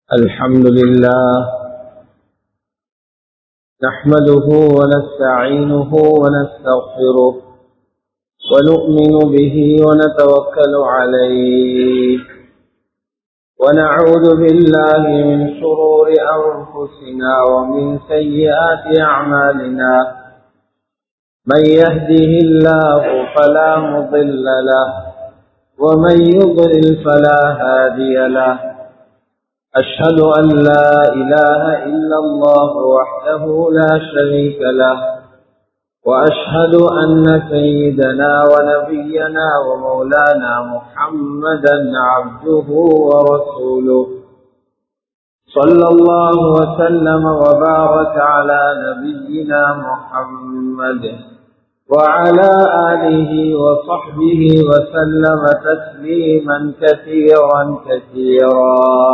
الحمد لله نحمده ونستعينه ونستغفره ونؤمن به ونتوكل عليه ونعوذ بالله من شرور أنفسنا ومن سيئات أعمالنا من يهده الله فلا مضل له ومن يضلل فلا هادي له أشهد أن لا إله إلا الله وحده لا شريك له وأشهد أن سيدنا ونبينا ومولانا محمدا عبده ورسوله صلى الله وسلم وبارك على نبينا محمد وعلى آله وصحبه وسلم تسليما كثيرا كثيرا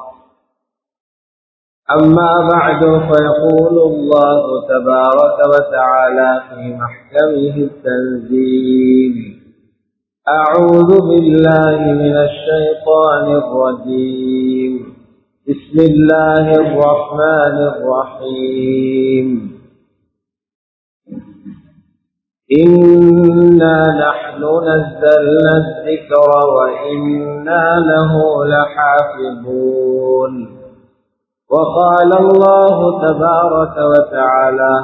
أما بعد فيقول الله تبارك وتعالى في محكمه التنزيل أعوذ بالله من الشيطان الرجيم بسم الله الرحمن الرحيم إنا نحن نزلنا الذكر وإنا له لحافظون وقال الله تبارك وتعالى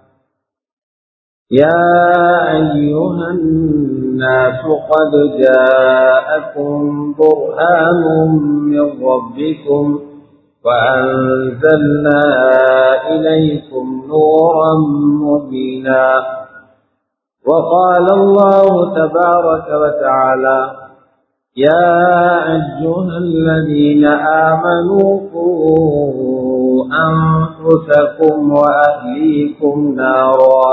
يا أيها الناس قد جاءكم برهان من ربكم وأنزلنا إليكم نورا مبينا وقال الله تبارك وتعالى يا أيها الذين آمنوا قوا أنفسكم وأهليكم نارا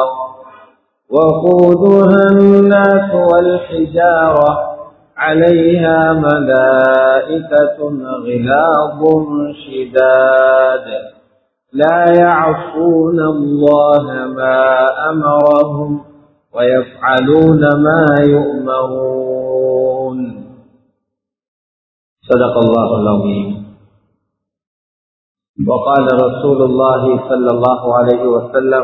وقودها الناس والحجارة عليها ملائكة غلاظ شداد لا يعصون الله ما أمرهم ويفعلون ما يؤمرون صدق الله العظيم وقال رسول الله صلى الله عليه وسلم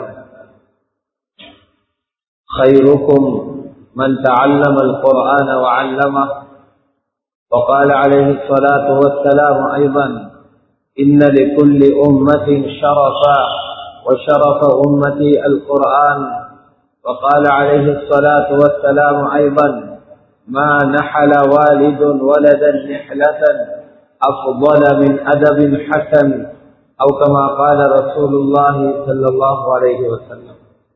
خيركم من تعلم القرآن وعلمه وقال عليه الصلاة والسلام أيضا إن لكل أمة شرفا وشرف أمتي القرآن وقال عليه الصلاة والسلام أيضا ما نحل والد ولدا نحلة أفضل من أدب حسن أو كما قال رسول الله صلى الله عليه وسلم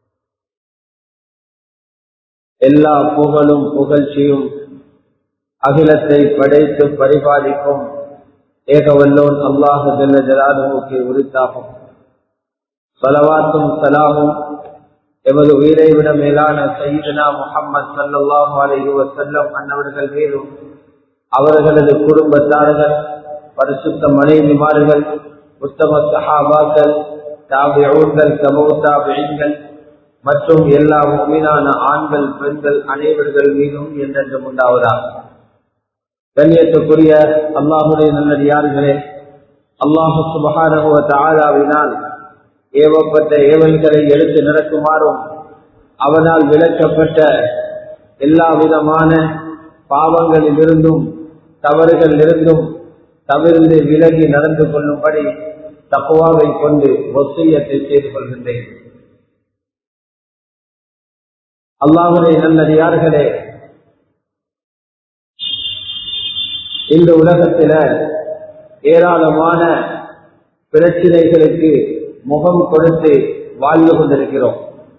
எல்லா புகழும் புகழ்ச்சியும் அகிலத்தை படைத்து பரிபாலிக்கும் ஏகவல்லோன் அல்லாஹு ஜல்ல ஜலாலுக்கு உரித்தாகும் சலவாத்தும் சலாமும் எமது உயிரை விட மேலான சையீதனா முகம்மது சல்லாஹு அலஹி வசல்லம் அன்னவர்கள் மீதும் அவர்களது குடும்பத்தார்கள் பரிசுத்த மனைவிமார்கள் உத்தம சஹாபாக்கள் தாபியூர்கள் சமூக தாபியங்கள் மற்றும் எல்லா மீதான ஆண்கள் பெண்கள் அனைவர்கள் மீதும் என்றென்றும் உண்டாவதாக கண்ணியத்துக்குரிய அல்லாஹுடைய நல்லடியார்களே அல்லாஹு சுபகாரகுவ தாராவினால் ஏவப்பட்ட ஏவல்களை எடுத்து நடக்குமாறும் அவனால் விளக்கப்பட்ட எல்லா விதமான பாவங்களில் இருந்தும் தவறுகள் இருந்தும் தவிர்ந்து விலகி நடந்து கொள்ளும்படி தப்புவாவை கொண்டு ஒசையத்தை செய்து கொள்கின்றேன் அல்லாஹுடைய நல்லடியார்களே இந்த உலகத்தில ஏராளமான பிரச்சனைகளுக்கு முகம் கொடுத்து வாழ்ந்து கொண்டிருக்கிறோம்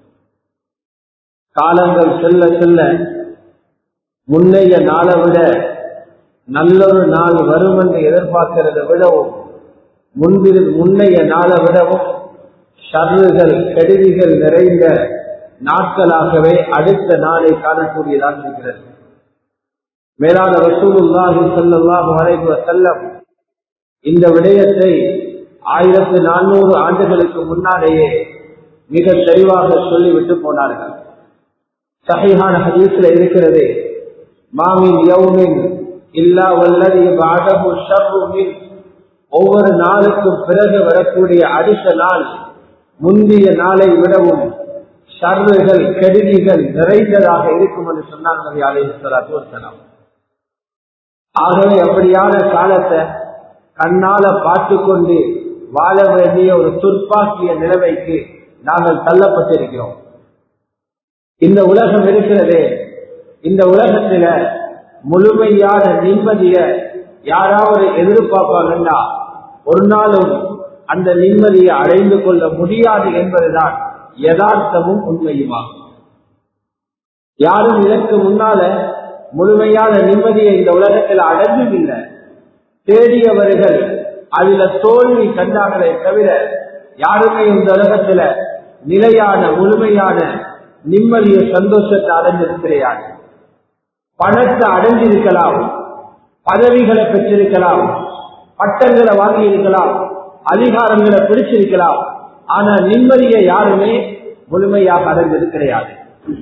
காலங்கள் செல்ல செல்ல முன்னைய நாளை விட நல்லொரு நாள் வரும் என்று எதிர்பார்க்கிறத விடவும் முன்பிரு முன்னைய நாளை விடவும் ஷர்றுகள் கெடுதிகள் நிறைந்த நாட்களாகவே அடுத்த நாளை காணக்கூடியதாக இருக்கிறது மேலான ரசூலுல்லாஹி ஸல்லல்லாஹு அலைஹி வஸல்லம் இந்த விடயத்தை ஆயிரத்து நானூறு ஆண்டுகளுக்கு முன்னாலேயே மிக தெளிவாக சொல்லிவிட்டு போனார்கள் சஹீஹான ஹதீஸ்ல இருக்கிறது மாமின் யௌமின் இல்லா வல்லதி பாதகு ஷர்ரு மின் ஒவ்வொரு நாளுக்கும் பிறகு வரக்கூடிய அடுத்த நாள் முந்தைய நாளை விடவும் சர்வுகள் கெடுதிகள் நிறைந்ததாக இருக்கும் என்று சொன்னாங்க அலைஹிஸ்ஸலாத்து வஸ்ஸலாம் ஆகவே அப்படியான காலத்தை கண்ணால பார்த்து கொண்டு வாழ வேண்டிய ஒரு துர்ப்பாக்கிய நிலைமைக்கு நாங்கள் தள்ளப்பட்டிருக்கிறோம் இந்த உலகம் இருக்கிறதே இந்த உலகத்துல முழுமையான நிம்மதிய யாராவது எதிர்பார்ப்பாங்கன்னா ஒரு நாளும் அந்த நிம்மதியை அடைந்து கொள்ள முடியாது என்பதுதான் யதார்த்தமும் உண்மையுமாகும் யாரும் இதற்கு முன்னால முழுமையான நிம்மதியை இந்த உலகத்தில் அடைஞ்சும் இல்லை தேடியவர்கள் அதுல தோல்வி கண்டாங்களே தவிர யாருமே இந்த உலகத்துல நிலையான முழுமையான நிம்மதிய சந்தோஷத்தை அடைஞ்சிருக்கிறார் பணத்தை அடைஞ்சிருக்கலாம் பதவிகளை பெற்றிருக்கலாம் பட்டங்களை வாங்கி இருக்கலாம் அதிகாரங்களை பிடிச்சிருக்கலாம் ஆனா நிம்மதியை யாருமே முழுமையாக அடைந்திருக்கிறார்கள்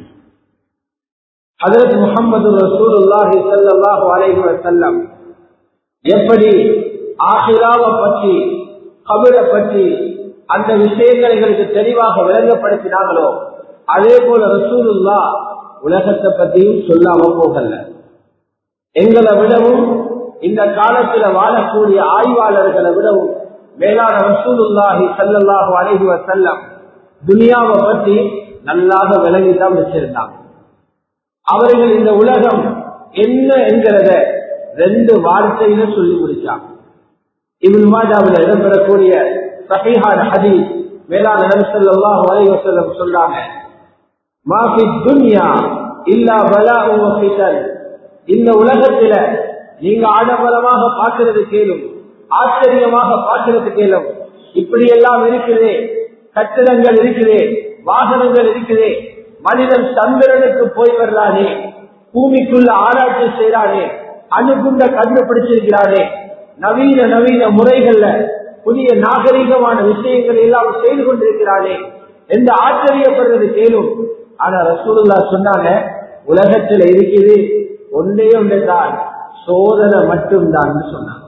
அதற்கு முகமது ரசூலுல்லாஹி ஸல்லல்லாஹு அலைஹி வஸல்லம் எப்படி ஆஹிராவை பற்றி கபிரை பற்றி அந்த விஷயங்களை எங்களுக்கு தெளிவாக விளங்கப்படுத்தினாங்களோ அதே போல ரசூலுல்லா உலகத்தை பற்றியும் சொல்லாம போகல எங்களை விடவும் இந்த காலத்துல வாழக்கூடிய ஆய்வாளர்களை விடவும் மேலான ரசூலுல்லாஹி ஸல்லல்லாஹு அலைஹி வஸல்லம் துனியாவை பற்றி நல்லாக விளங்கிதான் வச்சிருந்தாங்க அவர்கள் இந்த உலகம் என்ன என்கிறத ரெண்டு வார்த்தையில சொல்லி முடிச்சாங்க இவன் மாஜாவில் இடம்பெறக்கூடிய சஹீஹான ஹதீஸ் மேலான நபி ஸல்லல்லாஹு அலைஹி வஸல்லம் சொல்றாங்க மாஃபி துன்யா இல்லா பலாஉ வ ஃபிதன் இந்த உலகத்துல நீங்க ஆடம்பரமாக பார்க்கிறது கேளும் ஆச்சரியமாக பார்க்கிறது கேளும் இப்படி எல்லாம் இருக்குதே கட்டிடங்கள் இருக்குதே வாகனங்கள் இருக்குதே மனிதன் சந்திரனுக்கு போய் வர்றானே பூமிக்குள்ள ஆராய்ச்சி செய்யறானே அணுகுண்ட கண்டுபிடிச்சிருக்கிறானே நவீன நவீன முறைகள்ல புதிய நாகரிகமான விஷயங்களை எல்லாம் செய்து கொண்டிருக்கிறானே எந்த ஆச்சரியப்படுறது கேளும் ஆனா ரசூலுல்லா சொன்னாங்க உலகத்துல இருக்குது ஒன்றே ஒன்றுதான் சோதனை மட்டும்தான் சொன்னாங்க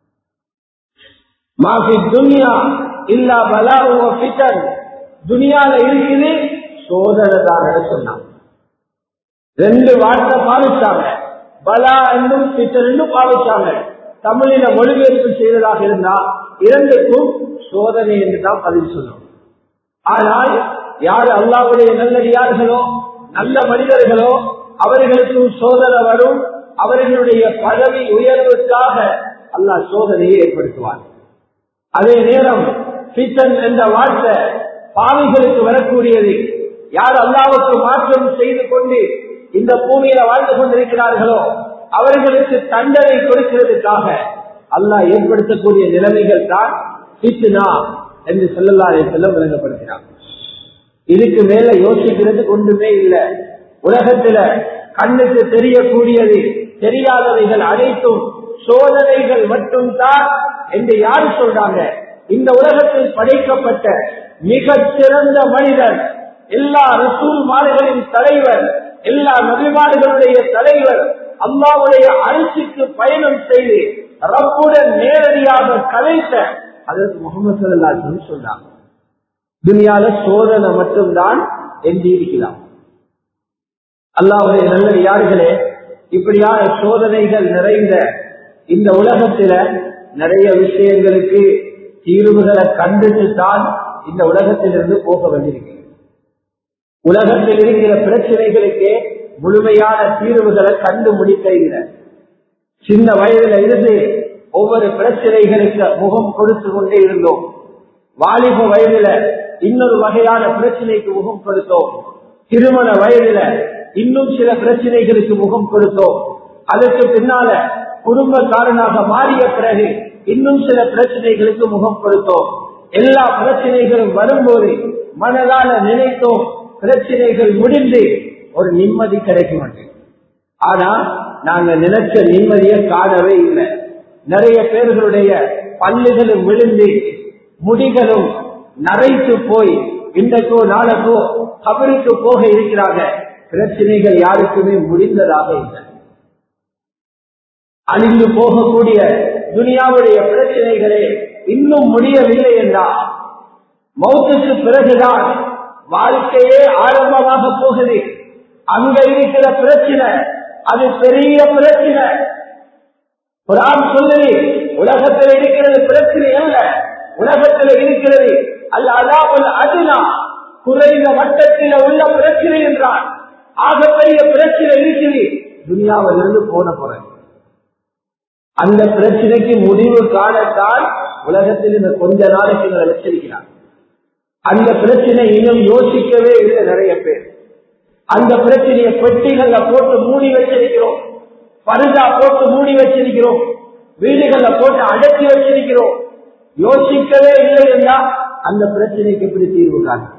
மாஃபி துனியா இல்லா பலா பித்தன் துனியால இருக்குது சோதனை தான் சொன்னாங்க ரெண்டு வார்த்தை பாவிச்சாங்க பலா என்னும் பித்தர் என்றும் பாவிச்சாங்க தமிழில மொழிபெயர்ப்பு செய்ததாக இருந்தா இரண்டுக்கும் சோதனை என்று தான் பதில் சொன்னோம் ஆனால் யார் அல்லாவுடைய நல்லடியார்களோ நல்ல மனிதர்களோ அவர்களுக்கும் சோதனை வரும் அவர்களுடைய பதவி உயர்வுக்காக அல்லாஹ் சோதனையை ஏற்படுத்துவார் அதே நேரம் பித்தன் என்ற வார்த்தை பாவிகளுக்கு வரக்கூடியது யார் அல்லாவுக்கு மாற்றம் செய்து கொண்டு இந்த பூமியில வாழ்ந்து கொண்டிருக்கிறார்களோ அவர்களுக்கு தண்டனை கொடுக்கிறதுக்காக அல்லாஹ் ஏற்படுத்தக்கூடிய நிலைமைகள் தான் பித்னா என்று சொல்லலாரை செல்ல விளங்கப்படுத்தினார் இதுக்கு மேல யோசிக்கிறதுக்கு ஒன்றுமே இல்லை உலகத்துல கண்ணுக்கு தெரியக்கூடியது தெரியாதவைகள் அனைத்தும் சோதனைகள் மட்டும்தான் என்று யாரு சொல்றாங்க இந்த உலகத்தில் படைக்கப்பட்ட மிக சிறந்த மனிதர் எல்லா ரசூல் மாடுகளின் தலைவர் எல்லா நபிமாடுகளுடைய தலைவர் அல்லாவுடைய அரிசிக்கு பயணம் செய்து ரப்புடன் நேரடியாக கலைத்த அதற்கு முகமது சல்லாஹ் சொன்னாங்க துனியால சோதனை மட்டும்தான் எஞ்சி இருக்கிறான் அல்லாவுடைய நல்ல யார்களே இப்படியான சோதனைகள் நிறைந்த இந்த உலகத்தில நிறைய விஷயங்களுக்கு தீர்வுகளை கண்டுட்டு தான் இந்த உலகத்திலிருந்து போக வேண்டியிருக்கிறது உலகத்தில் இருக்கிற பிரச்சனைகளுக்கு முழுமையான தீர்வுகளை கண்டு முடிக்க இல்லை சின்ன வயதுல இருந்து ஒவ்வொரு பிரச்சனைகளுக்கு முகம் கொடுத்து கொண்டே இருந்தோம் வாலிப வயதுல இன்னொரு வகையான பிரச்சனைக்கு முகம் கொடுத்தோம் திருமண வயதுல இன்னும் சில பிரச்சனைகளுக்கு முகம் கொடுத்தோம் அதற்கு பின்னால குடும்பக்காரனாக மாறிய பிறகு இன்னும் சில பிரச்சனைகளுக்கு முகம் கொடுத்தோம் எல்லா பிரச்சனைகளும் வரும்போது மனதால நினைத்தோம் பிரச்சனைகள் முடிந்து ஒரு நிம்மதி கிடைக்க மாட்டேன் ஆனா நாங்க நினைச்ச நிம்மதியை காணவே இல்லை நிறைய பேர்களுடைய பல்லுகளும் விழுந்து முடிகளும் நரைத்து போய் இன்றைக்கோ நாளைக்கோ கபருக்கு போக இருக்கிறாங்க பிரச்சனைகள் யாருக்குமே முடிந்ததாக இல்லை அழிந்து போகக்கூடிய துனியாவுடைய பிரச்சனைகளே இன்னும் முடியவில்லை என்றா மௌத்துக்கு பிறகுதான் வாழ்க்கையே ஆரம்பமாக போகுது அங்க இருக்கிற பிரச்சனை அது பெரிய பிரச்சனை குரான் சொல்லுது உலகத்தில் இருக்கிறது பிரச்சனை அல்ல உலகத்தில் இருக்கிறது அல்ல அதாவது அதுனா குறைந்த மட்டத்தில் உள்ள பிரச்சனை என்றால் ஆகப்பெரிய பிரச்சனை இருக்குது துனியாவிலிருந்து போன பிறகு அந்த பிரச்சனைக்கு முடிவு காணத்தான் உலகத்தில் இந்த கொஞ்ச நாளைக்கு இவரை வச்சிருக்கிறார் அந்த பிரச்சனை இன்னும் யோசிக்கவே இல்லை நிறைய பேர் அந்த பிரச்சனையை பெட்டிகள்ல போட்டு மூடி வச்சிருக்கிறோம் பருதா போட்டு மூடி வச்சிருக்கிறோம் வீடுகள்ல போட்டு அடக்கி வச்சிருக்கிறோம் யோசிக்கவே இல்லை என்றா அந்த பிரச்சனைக்கு எப்படி தீர்வு காணும்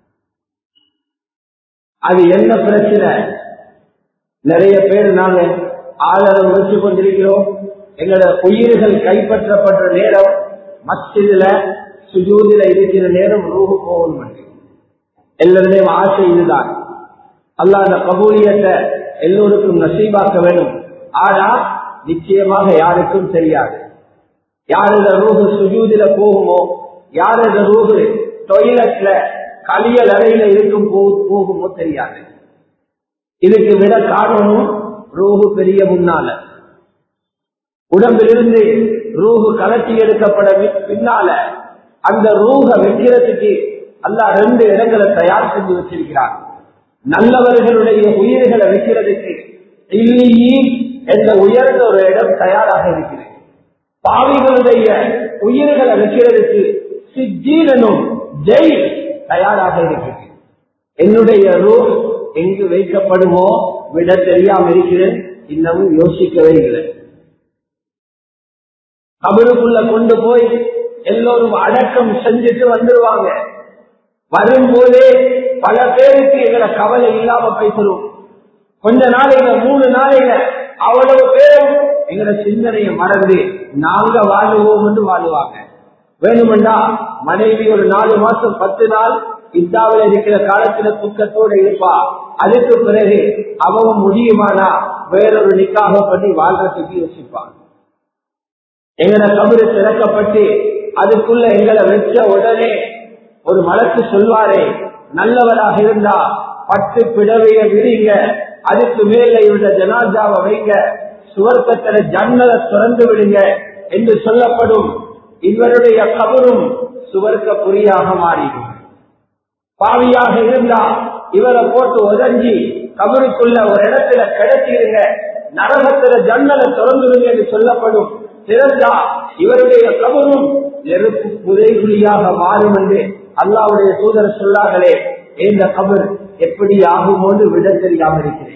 அது என்ன பிரச்சனை நிறைய பேர் நாங்க ஆதரவு வச்சு கொண்டிருக்கிறோம் எங்களோட உயிர்கள் கைப்பற்றப்பட்ட நேரம் மஸ்ஜிதுல சுஜூதில இருக்கிற நேரம் ரூஹு போகணும் எல்லாருமே ஆசை இதுதான் அல்லாஹ் அந்த கபூலியத்தை எல்லோருக்கும் நசீபாக்க வேணும் ஆனா நிச்சயமாக யாருக்கும் தெரியாது யார் இந்த ரூஹு சுஜூதில போகுமோ யார் இந்த ரூஹு டொய்லெட்ல கலியல் அறையில இருக்கும் போகுமோ தெரியாது இதுக்கு விட காரணமும் ரூஹு பெரிய முன்னால உடம்பிலிருந்து ரூஹு கலட்டி எடுக்கப்பட பின்னால அந்த ரூஹ வைக்கிறதுக்கு அல்ல ரெண்டு இடங்களை தயார் செஞ்சு வச்சிருக்கிறார் நல்லவர்களுடைய உயிர்களை வைக்கிறதுக்கு இல்லியி என்ற உயர்ந்த ஒரு இடம் தயாராக இருக்கிறது பாவிகளுடைய உயிர்களை வைக்கிறதுக்கு சிஜீலனும் ஜெய் தயாராக இருக்கிறது என்னுடைய ரூஹ் எங்கு வைக்கப்படுமோ விட தெரியாம இருக்கிறேன் இன்னமும் யோசிக்கவே இல்லை கபருக்குள்ள கொண்டு போய் எல்லோரும் அடக்கம் செஞ்சுட்டு வந்துருவாங்க வரும்போதே பல பேருக்கு எங்களை கவலை இல்லாம பேசுறோம் கொஞ்ச நாளையில மூணு நாளையில அவ்வளவு பேரும் எங்களை சிந்தனையை மறந்து நாங்க வாழுவோம் என்று வாழுவாங்க வேணுமெண்டா மனைவி ஒரு நாலு மாசம் பத்து நாள் இத்தாவில் இருக்கிற காலத்துல துக்கத்தோட இருப்பா அதுக்கு பிறகு அவன் முடியுமானா வேறொரு நிக்காக பண்ணி வாழ்றதுக்கு யோசிப்பான் எங்கட கபரு திறக்கப்பட்டு அதுக்குள்ள எங்களை வச்ச உடனே ஒரு மலக்கு சொல்வாரே நல்லவராக இருந்தா பட்டு பிடவைய விரிங்க அதுக்கு மேல இவருடைய ஜனாஜாவை வைங்க சுவர்க்கத்தில ஜன்னலை திறந்து விடுங்க என்று சொல்லப்படும் இவருடைய கபரும் சுவர்க்க புரியாக மாறிடும் பாவியாக இருந்தா இவரை போட்டு உதஞ்சி கபருக்குள்ள ஒரு இடத்துல கிடத்திடுங்க நரகத்துல ஜன்னலை திறந்துடுங்க என்று சொல்லப்படும் திறந்தா இவருடைய கபரும் நெருப்பு புதைகுழியாக மாறும் என்று அல்லாவுடைய தூதர் சொல்லார்களே இந்த கபர் எப்படி ஆகுமோன்னு விட தெரியாம இருக்கிறேன்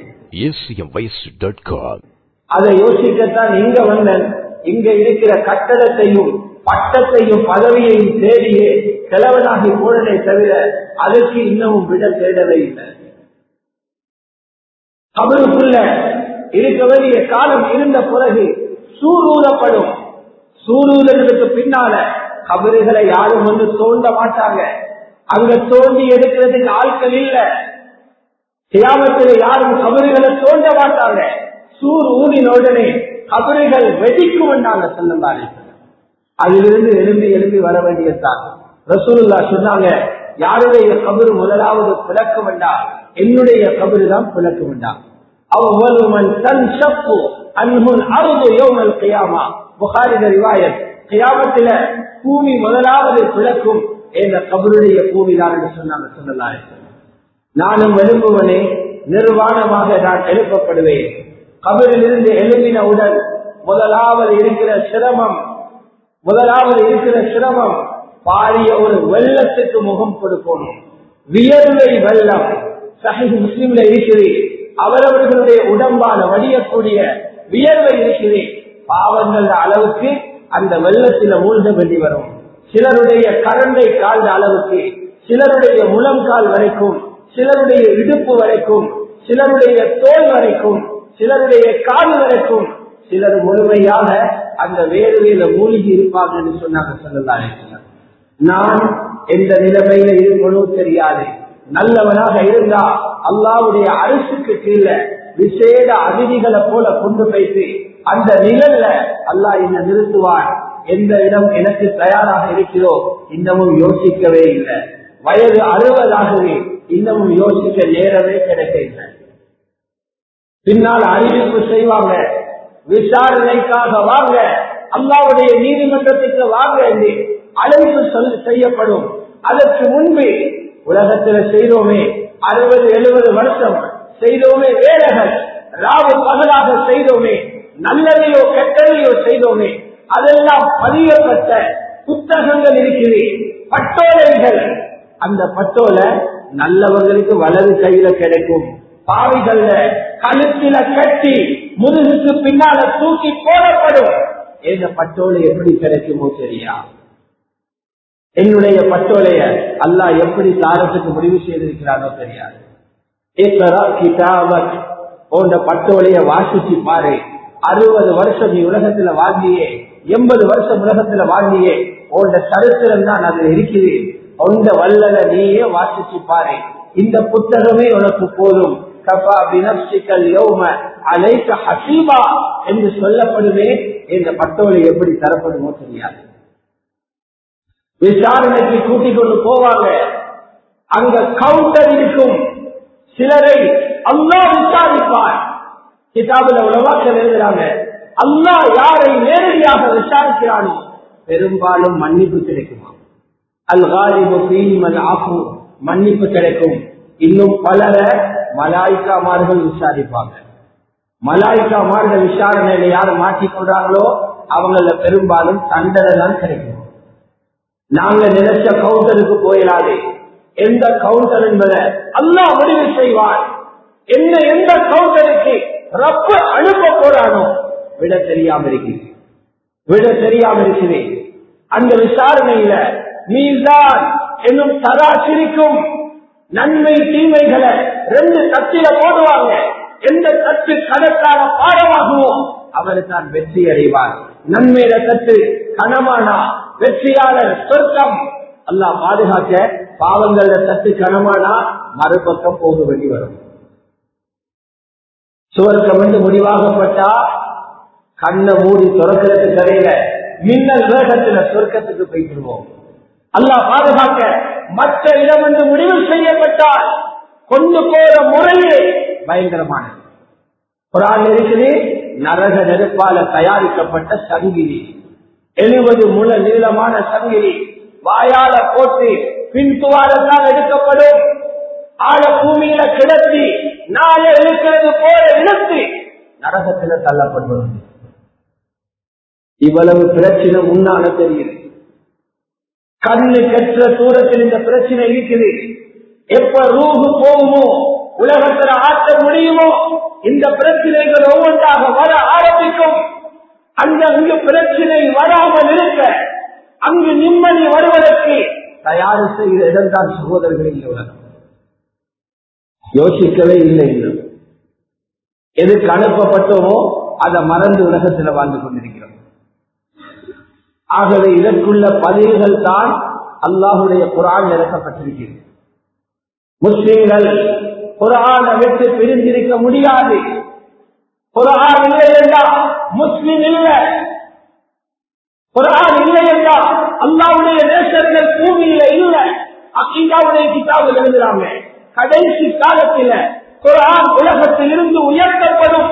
அதை யோசிக்கத்தான் இங்க வந்தன் இங்க இருக்கிற கட்டடத்தையும் பட்டத்தையும் பதவியையும் தேடியே கிழவனாகி போனதை தவிர அதற்கு இன்னமும் விட தேடவே இல்லை கபருக்குள்ள இருக்க வேண்டிய காலம் இருந்த பிறகு சூரூரப்படும் சூரூரத்துக்கு பின்னால கபறுகளை யாரும் வந்து தோண்ட மாட்டாங்க அங்க தோண்டி எடுக்கிறதுக்கு ஆட்கள் இல்ல கியாமத்தில் யாரும் கபறுகளை தோண்ட மாட்டாங்க சூர் ஊனின உடனே கபறுகள் வெடிக்கும் என்றாங்க செல்லந்தாலே அதிலிருந்து எழும்பி எழும்பி வர வேண்டியதுதான் ரசூலுல்லா சொன்னாங்க யாருடைய கபரு முதலாவது பிளக்க வேண்டாம் என்னுடைய கபரு தான் பிளக்க வேண்டாம் அவ்வளவன் தன் சப்பு அன்புன் அருது யோமல் கையாமா புகாரித ரிவாயத் கியாமத்தில பூமி முதலாவது பிளக்கும் என்ற கபருடைய பூமி தான் என்று சொன்னாங்க சொல்லலாம் நானும் எழுப்புவனே நிர்வாணமாக நான் எழுப்பப்படுவேன் கபரில் இருந்து எழுப்பினவுடன் முதலாவது இருக்கிற சிரமம் முதலாவது இருக்கிற சிரமம் பாரிய ஒரு வெள்ளத்துக்கு முகம் கொடுக்கணும் வியர்வை வெள்ளம் சஹி முஸ்லிம்ல இருக்குது அவரவர்களுடைய உடம்பான வடியக்கூடிய வியர்வை இருக்குது பாவங்கள் அளவுக்கு அந்த வெள்ளத்தில மூழ்க வேண்டி வரும் சிலருடைய கரண்டை கால் அளவுக்கு சிலருடைய முழங்கால் வரைக்கும் சிலருடைய இடுப்பு வரைக்கும் சிலருடைய தோல் வரைக்கும் சிலருடைய கால் வரைக்கும் சிலர் முழுமையாக அந்த வேர்வையில மூழ்கி இருப்பாங்க என்று சொன்னாங்க சொல்லலாரு நான் எந்த நிலைமையில இருக்கணும் தெரியாது நல்லவனாக இருந்தா அல்லாவுடைய அரசுக்கு கீழே விசேட அதிதிகளை போல கொண்டு போய்த்து அந்த நிழல்ல அல்லாஹ் என்ன நிறுத்துவான் எந்த இடம் எனக்கு தயாராக இருக்கிறோ இன்னமும் யோசிக்கவே இல்லை வயது அறுபதாகவே இன்னமும் யோசிக்க நேரமே கிடைக்க இல்லை பின்னால் அறிவிப்பு செய்வாங்க விசாரணைக்காக வாங்க அல்லாவுடைய நீதிமன்றத்துக்கு வாங்க என்று அழைப்பு சொல் செய்யப்படும் அதற்கு முன்பு உலகத்தில் செய்தோமே அறுபது எழுபது வருஷம் செய்தோமே வேலைகள் ராவு பகலாக செய்தோமே நல்லதையோ கெட்டதையோ செய்தோமே அதெல்லாம் பதியப்பட்ட புத்தகங்கள் இருக்குது பட்டோலைகள் அந்த பட்டோலை நல்லவர்களுக்கு வலது கையில கிடைக்கும் பாவிகள்ல கழுத்தில கட்டி முதுகுக்கு பின்னால தூக்கி போடப்படும் எங்க பட்டோலை எப்படி கிடைக்குமோ சரியா என்னுடைய பட்டோலைய அல்லாஹ் எப்படி தாரத்துக்கு முடிவு செய்திருக்கிறாரோ தெரியாது போன்ற பட்டோலைய வாசிச்சு பாரு அறுபது வருஷம் நீ உலகத்துல வாழ்ந்தியே எண்பது வருஷம் உலகத்துல வாழ்ந்தியே உன்ட சரித்திரம் தான் அது இருக்குது உண்ட வல்லல நீயே வாசிச்சு பாரு இந்த புத்தகமே உனக்கு போதும் கபா பினப்சிக்கல் யோம அலைக்க ஹசீபா என்று சொல்லப்படுமே இந்த பட்டோலை எப்படி தரப்படுமோ தெரியாது விசாரணைக்கு கூட்டிக் கொண்டு போவாங்க அங்க கவுண்டர் இருக்கும் சிலரை அல்லா விசாரிப்பார் கிதாபுல உலவாக்கள் எழுதுறாங்க அல்லா யாரை நேரடியாக விசாரிக்கிறானோ பெரும்பாலும் மன்னிப்பு கிடைக்குமா அல் காலிபு பீனிமல் ஆகு மன்னிப்பு கிடைக்கும் இன்னும் பலர மலாய்க்காமார்கள் விசாரிப்பாங்க மலாய்க்காமார்கள் விசாரணையில யார் மாட்டிக்கொள்றாங்களோ அவங்கள பெரும்பாலும் தண்டனை தான் கிடைக்கும் நாங்க நினைச்ச கவுண்டருக்கு போயிடாது எந்த கவுண்டர் என்பதை அல்லா முடிவு செய்வார் என்ன எந்த கவுண்டருக்கு ரப்ப அனுப்ப போறானோ விட தெரியாம இருக்கிறேன் விட தெரியாம இருக்கிறேன் அந்த விசாரணையில நீதான் என்னும் தராசிரிக்கும் நன்மை தீமைகளை ரெண்டு தட்டில போடுவாங்க எந்த தட்டு கணக்கான பாடமாகுமோ அவர் தான் வெற்றி அடைவார் நன்மையில தட்டு கனமானா வெற்றியாளர் சொர்க்கம் அல்லா பாதுகாக்க பாவங்கள தட்டு கனமானா மறுபக்கம் போக வேண்டி வரும் சுவர்க்கம் வந்து முடிவாகப்பட்டா கண்ணை மூடி துறக்கிறது கரையில மின்னல் வேகத்துல சொர்க்கத்துக்கு போய்விடுவோம் அல்லா பாதுகாக்க மற்ற இடம் வந்து முடிவு செய்யப்பட்டால் கொண்டு போற முறையே பயங்கரமானது குரான் இருக்குது நரக நெருப்பால தயாரிக்கப்பட்ட சங்கிலி எழுபது முழ நீளமான சங்கிலி வாயால போட்டு பின் துவாரத்தால் எடுக்கப்படும் ஆழ பூமியில கிடத்தி நாளை இழுக்கிறது போல இழுத்து நரகத்துல தள்ளப்படுவது இவ்வளவு பிரச்சனை முன்னால தெரியுது கண்ணு கற்ற தூரத்தில் இந்த பிரச்சனை இருக்குது எப்ப ரூஹு போகுமோ உலகத்துல ஆற்ற முடியுமோ இந்த பிரச்சனைகள் ஒவ்வொன்றாக வர ஆரம்பிக்கும் அந்த அங்கு பிரச்சனை வராமல் இருக்க அங்கு நிம்மதி வருவதற்கு தயார் செய்த இடம்தான் சகோதரர்களின் உலகம் யோசிக்கவே இல்லை இன்னும் எதுக்கு அனுப்பப்பட்டோமோ அதை மறந்து உலகத்தில் வாழ்ந்து கொண்டிருக்கிறோம் ஆகவே இதற்குள்ள பதில்கள் தான் அல்லாஹுடைய குரான் இறக்கப்பட்டிருக்கிறது முஸ்லிம்கள் குரானை விட்டு பிரிந்திருக்க முடியாது குரான் இல்லை என்றால் முஸ்லிம் இல்லை குரான் இல்லை என்றால் அல்லாவுடைய நேசர்கள் பூமியில இல்லை அக்கீதாவுடைய கிதாபில் எழுதுறாங்க கடைசி காலத்தில குரான் உலகத்தில் இருந்து உயர்த்தப்படும்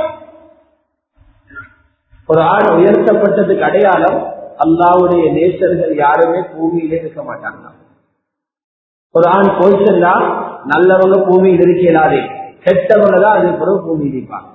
குரான் உயர்த்தப்பட்டதுக்கு அடையாளம் அல்லாவுடைய நேசர்கள் யாருமே பூமியிலே இருக்க மாட்டாங்க ஒரு ஆண் போய் சென்றா நல்லவங்க பூமியில் இருக்கிறாரே கெட்டவங்க தான் அது பிறகு பூமியில் இருப்பாங்க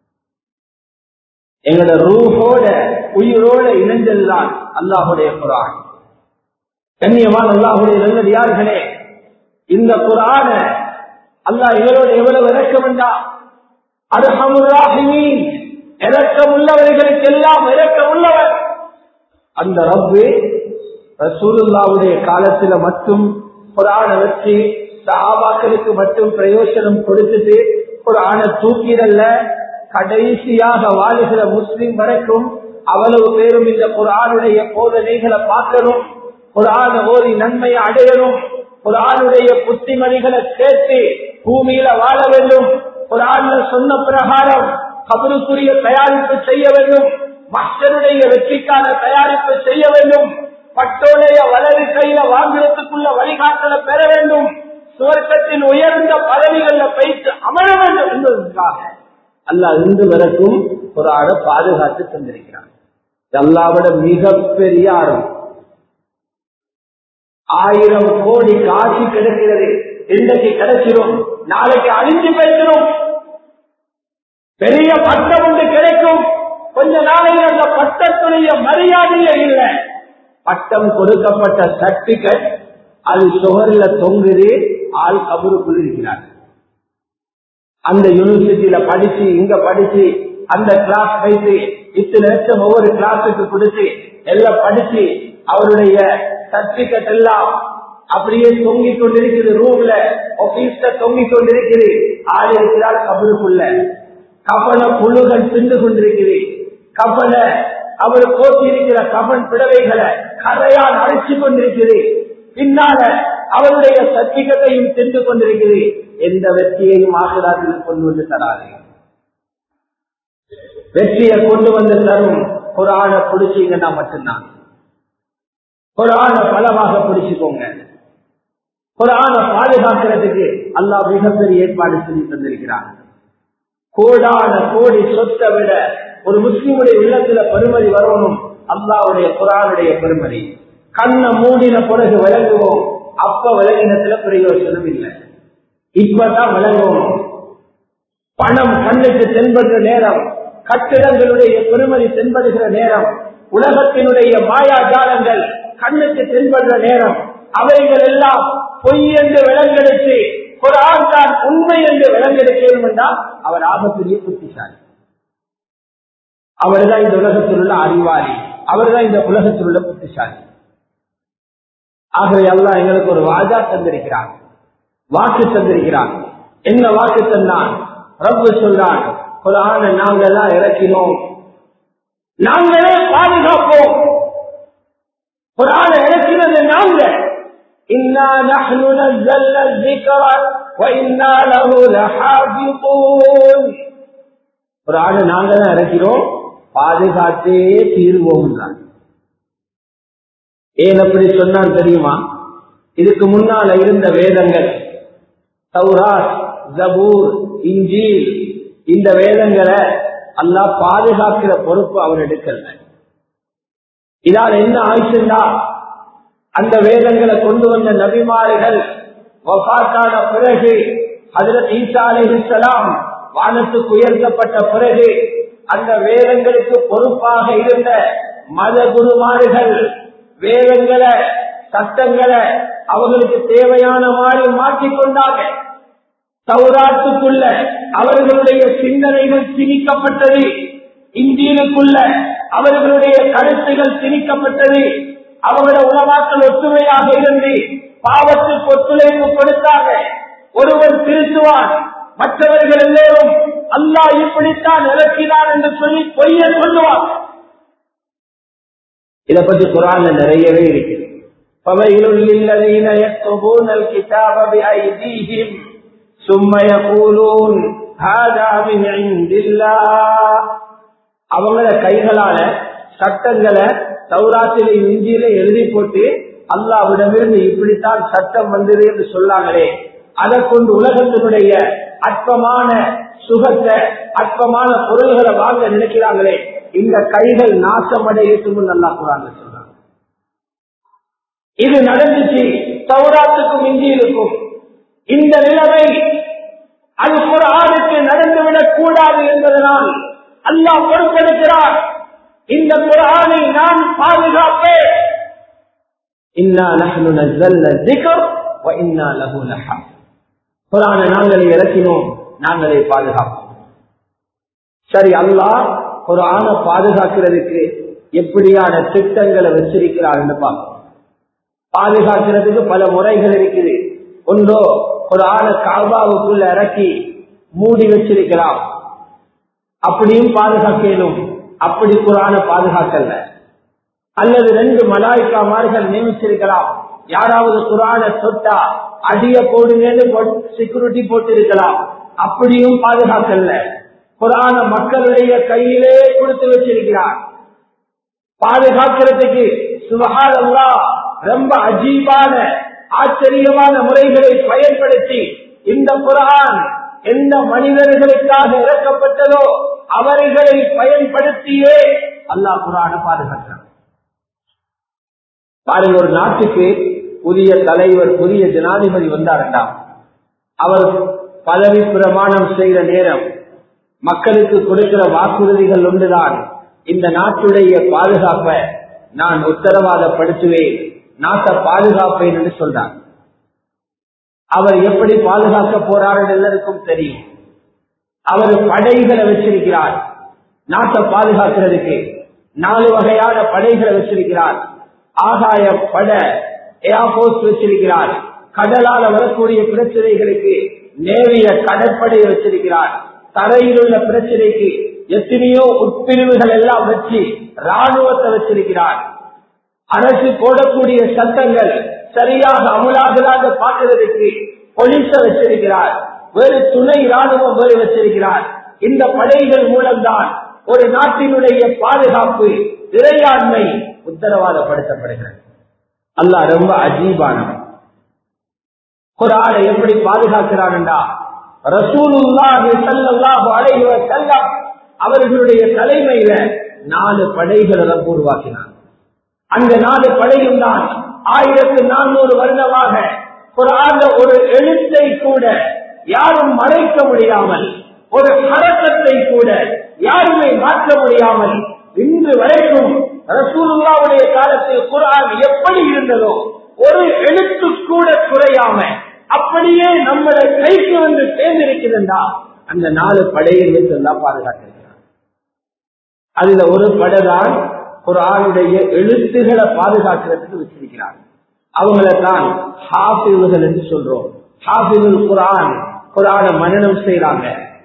எங்களோட ரூஹோட உயிரோட இணைந்ததுதான் அல்லாஹுடைய குரான் கண்ணியமான அல்லாஹுடைய நல்லடியார்களே இந்த குரான அல்லாஹ் எங்களோட எவ்வளவு இறக்கம் வேண்டா அருகமுராகிமீன் இறக்கம் உள்ளவர்களுக்கு எல்லாம் இறக்கம் உள்ளவர் அந்த ரப்பு ரசூலுல்லாவுடைய காலத்துல மட்டும் குரான வச்சு சாபாக்களுக்கு மட்டும் பிரயோசனம் கொடுத்துட்டு குரான தூக்கிடல்ல கடைசியாக வாழுகிற முஸ்லிம் வரைக்கும் அவ்வளவு பேரும் இந்த குரானுடைய போதனைகளை பார்க்கணும் குரான ஓதி நன்மையை அடையணும் குரானுடைய புத்திமதிகளை கேட்டு பூமியில வாழ வேண்டும் குரான்ல சொன்ன பிரகாரம் கபருக்குரிய தயாரிப்பு செய்ய வேண்டும் மக்களுடைய வெற்றிக்கான தயாரிப்பு செய்ய வேண்டும் பட்டோடைய வலது கையில வாங்குறதுக்குள்ள வழிகாட்டலை பெற வேண்டும் சுவர்க்கத்தின் உயர்ந்த பதவிகள்ல பயிற்சி அமர வேண்டும் என்பதற்காக அல்லாஹ் இன்று வரைக்கும் ஒரு ஆட பாதுகாத்து தந்திருக்கிறான் அல்லாவோட மிகப்பெரிய ஆரம் ஆயிரம் கோடி காட்சி கிடைக்கிறது இன்றைக்கு கிடைச்சிடும் நாளைக்கு அழிஞ்சு போய்க்கிறோம் பெரிய பட்டம் ஒன்று கிடைக்கும் கொஞ்ச நாளைக்கு அந்த பட்டத்துடைய மரியாதையே இல்லை பட்டம் கொடுக்கப்பட்ட சர்டிபிகேட் அது சுகர்ல தொங்குது ஆள் கபருக்குள் இருக்கிறார் அந்த யூனிவர்சிட்டியில படிச்சு இங்க படிச்சு அந்த கிளாஸ் வைத்து இத்தனை லட்சம் ஒவ்வொரு கிளாஸுக்கு கொடுத்து எல்லாம் படிச்சு அவருடைய சர்டிபிகேட் எல்லாம் அப்படியே தொங்கிக் கொண்டிருக்கிறது ரூம்ல ஆபீஸ்ல தொங்கிக் கொண்டிருக்கிறது ஆள் இருக்கிறார் கபருக்குள்ள கபல புழுகள் தின்று கொண்டிருக்கிறது கபல அவர் போட்டிருக்கிற கபன் பிடவைகளை கரையால் அழைச்சு கொண்டிருக்கிறது பின்னால அவருடைய சர்டிபிகேட்டையும் தின்று கொண்டிருக்கிறது எந்த வெற்றியையும் ஆசிராத்தில் கொண்டு வந்து தராது வெற்றியை கொண்டு வந்து தரும் ஒரு ஆணை பிடிச்சீங்கன்னா மட்டும்தான் ஒரு ஆணை பலமாக பிடிச்சுக்கோங்க ஒரு ஆணை பாதுகாக்கிறதுக்கு அல்லாஹ் மிகப்பெரிய ஏற்பாடு செஞ்சு தந்திருக்கிறான் கோடான கோடி சொத்தை விட ஒரு முஸ்லீமுடைய உள்ளத்துல பெருமதி வரணும் அல்லாவுடைய குரானுடைய பெருமதி கண்ணை மூடின பிறகு விளங்குவோம் அப்ப விளங்கினத்துல பிரயோஜனம் இல்லை இப்பதான் விளங்குவோம் பணம் கண்ணுக்கு தென்படுற நேரம் கட்டிடங்களுடைய பெருமதி தென்படுகிற நேரம் உலகத்தினுடைய மாயாஜாலங்கள் கண்ணுக்கு தென்படுற நேரம் அவைகள் எல்லாம் பொய் என்று விளங்கெடுத்து குரான் தான் உண்மை என்று விளங்கெடுக்கணும் என்றால் அவர் ஆபத்துடைய புத்திசாலி அவர்தான் இந்த உலகத்தில் உள்ள அறிவாளி அவர்தான் இந்த உலகத்தில் உள்ள புத்திசாலி ஆகவே எல்லாம் எங்களுக்கு ஒரு வாஜா தந்திருக்கிறார் வாக்கு தந்திருக்கிறார் என்ன வாக்கு தந்தான் ரப்பு சொல்றான் குரான நாங்கெல்லாம் இறக்கினோம் நாங்களே பாதுகாப்போம் குரான இறக்கினது நாங்க إنا نحن نزلنا الذكر وإنا له لحافظون குரான நாங்க தான் இறக்கிறோம் பாதுகாத்தே தீர்வோம் தான் ஏன் அப்படி சொன்னான் தெரியுமா இதுக்கு முன்னால இருந்த வேதங்கள் சௌராத் ஜபூர் இஞ்சில் இந்த வேதங்களை அல்லாஹ் பாதுகாக்கிற பொறுப்பு அவர் எடுக்கல இதால் என்ன ஆயிடுச்சுண்டா அந்த வேதங்களை கொண்டு வந்த நபிமார்கள் வஃபாத்தான பிறகு ஹதரத் ஈசா அலிஹலாம் வானத்துக்கு உயர்த்தப்பட்ட பிறகு அந்த வேதங்களுக்கு பொறுப்பாக இருந்த மத குருமார்கள் வேதங்களை சட்டங்களை அவர்களுக்கு தேவையான மாதிரி மாற்றிக்கொண்டாங்க சௌராத்துக்குள்ள அவர்களுடைய சிந்தனைகள் திணிக்கப்பட்டது இந்தியனுக்குள்ள அவர்களுடைய கருத்துகள் திணிக்கப்பட்டது அவங்களோட உணவாக்கள் ஒற்றுமையாக இருந்து பாவத்துக்கு ஒத்துழைப்பு கொடுத்தாங்க ஒருவர் திருத்துவான் மற்றவர்கள் எல்லோரும் அல்லாஹ் இப்படித்தான் இறக்கினார் என்று சொல்லி பொய்ய சொல்லுவார் இதை பற்றி குரான்ல நிறையவே இருக்குது فَوَيْلٌ لِّلَّذِينَ يَكْتُبُونَ الْكِتَابَ بِأَيْدِيهِمْ ثُمَّ يَقُولُونَ هَذَا مِنْ عِندِ اللَّهِ அவங்கள கைகளால சட்டங்களை சௌராத்திரை இஞ்சியில எழுதி போட்டு அல்லாவிடமிருந்து இப்படித்தான் சட்டம் வந்தது என்று சொல்லாங்களே அதை கொண்டு உலகத்தினுடைய அற்பமான சுகத்தை அற்பமான பொருள்களை வாங்க நினைக்கிறாங்களே இந்த கைகள் நாசமடையட்டும் நல்லா குராங்க சொல்றாங்க இது நடந்துச்சு சௌராத்துக்கும் இஞ்சியிலுக்கும் இந்த நிலைமை அது குரானுக்கு நடந்துவிடக் கூடாது என்பதனால் அல்லாஹ் பொறுப்பெடுக்கிறார் இந்த குரானை நான் பாதுகாப்பேன் இன்னா நஹ்னு நஸல்னா ذிக்ர் வ இன்னா லஹு லஹாஃபிஸ் குரானை நாங்களே இறக்கினோம் நாங்களே பாதுகாப்போம் சரி அல்லாஹ் குரானை பாதுகாக்கிறதுக்கு எப்படியான திட்டங்களை வச்சிருக்கிறார் என்று பார்ப்போம் பாதுகாக்கிறதுக்கு பல முறைகள் இருக்குது ஒன்றோ குரான காபாவுக்குள்ள இறக்கி மூடி வச்சிருக்கலாம் அப்படியும் பாதுகாக்கணும் அப்படி குரான பாதுகாக்கல அல்லது ரெண்டு மலாய்க்காமார்கள் நியமிச்சிருக்கலாம் யாராவது குரான தொட்டா அடிய போடுங்கன்னு செக்யூரிட்டி போட்டு இருக்கலாம் அப்படியும் பாதுகாக்கல குரான மக்களுடைய கையிலே கொடுத்து வச்சிருக்கிறார் பாதுகாக்கிறதுக்கு சுபகாரல்லா ரொம்ப அஜீபான ஆச்சரியமான முறைகளை பயன்படுத்தி இந்த குரான் எந்த மனிதர்களுக்காக இறக்கப்பட்டதோ அவர்களை பயன்படுத்தியே அல்லாஹ் குரான பாதுகாக்கிறான் பாருங்க ஒரு நாட்டுக்கு புதிய தலைவர் புதிய ஜனாதிபதி வந்தாரண்டா அவர் பதவி பிரமாணம் செய்த நேரம் மக்களுக்கு கொடுக்கிற வாக்குறுதிகள் ஒன்றுதான் இந்த நாட்டுடைய பாதுகாப்பை நான் உத்தரவாதப்படுத்துவேன் நாட்டை பாதுகாப்பேன் என்று சொல்றார் அவர் எப்படி பாதுகாக்க போறார் எல்லாருக்கும் தெரியும் அவர் படைகளை வச்சிருக்கிறார் நாட்டை பாதுகாக்கிறதுக்கு நாலு வகையான படைகளை வச்சிருக்கிறார் ஆகாய பட ஏர்போர்ஸ் வச்சிருக்கிறார் கடலால வரக்கூடிய பிரச்சனைகளுக்கு நேவிய கடற்படை வச்சிருக்கிறார் தரையில் உள்ள பிரச்சனைக்கு எத்தனையோ உட்பிரிவுகள் எல்லாம் வச்சு ராணுவத்தை வச்சிருக்கிறார் அரசு போடக்கூடிய சட்டங்கள் சரியாக அமலாகலாக பார்க்கிறதுக்கு போலீஸ வச்சிருக்கிறார் வேறு துணை ராணுவம் வேறு வச்சிருக்கிறார் இந்த படைகள் மூலம்தான் ஒரு நாட்டினுடைய பாதுகாப்பு இறையாண்மை உத்தரவாதப்படுத்தப்படுகிறது அல்லாஹ் ரொம்ப அஜீபானவன் குரானை எப்படி பாதுகாக்கிறான்டா ரசூலுல்லாஹி ஸல்லல்லாஹு அலைஹி வஸல்லம் அவர்களுடைய தலைமையில நாலு படைகளை ரப்பு உருவாக்கினார் அந்த நாலு படையும் தான் ஆயிரத்து நானூறு வருடமாக குரான்ல ஒரு எழுத்தை கூட யாரும் மறைக்க முடியாமல் ஒரு ஹரக்கத்தை கூட யாருமே மாற்ற முடியாமல் இன்று வரைக்கும் ரசூலுல்லாவுடைய காலத்தில் குரான் எப்படி இருந்ததோ ஒரு எழுத்து கூட குறையாம அப்படியே நம்மளை கைக்கு வந்து சேர்ந்திருக்கிறதா அந்த நாலு படையை எல்லாம் பாதுகாத்திருக்கிறார் அதுல ஒரு படைதான் குரானுடைய எழுத்துகளை பாதுகாக்கிறதுக்கு வச்சிருக்கிறார் அவங்கள தான் ஹாஃபிவுகள் என்று சொல்றோம் ஹாஃபிவுல் குரான் குரான மனநம் செய்யறாங்க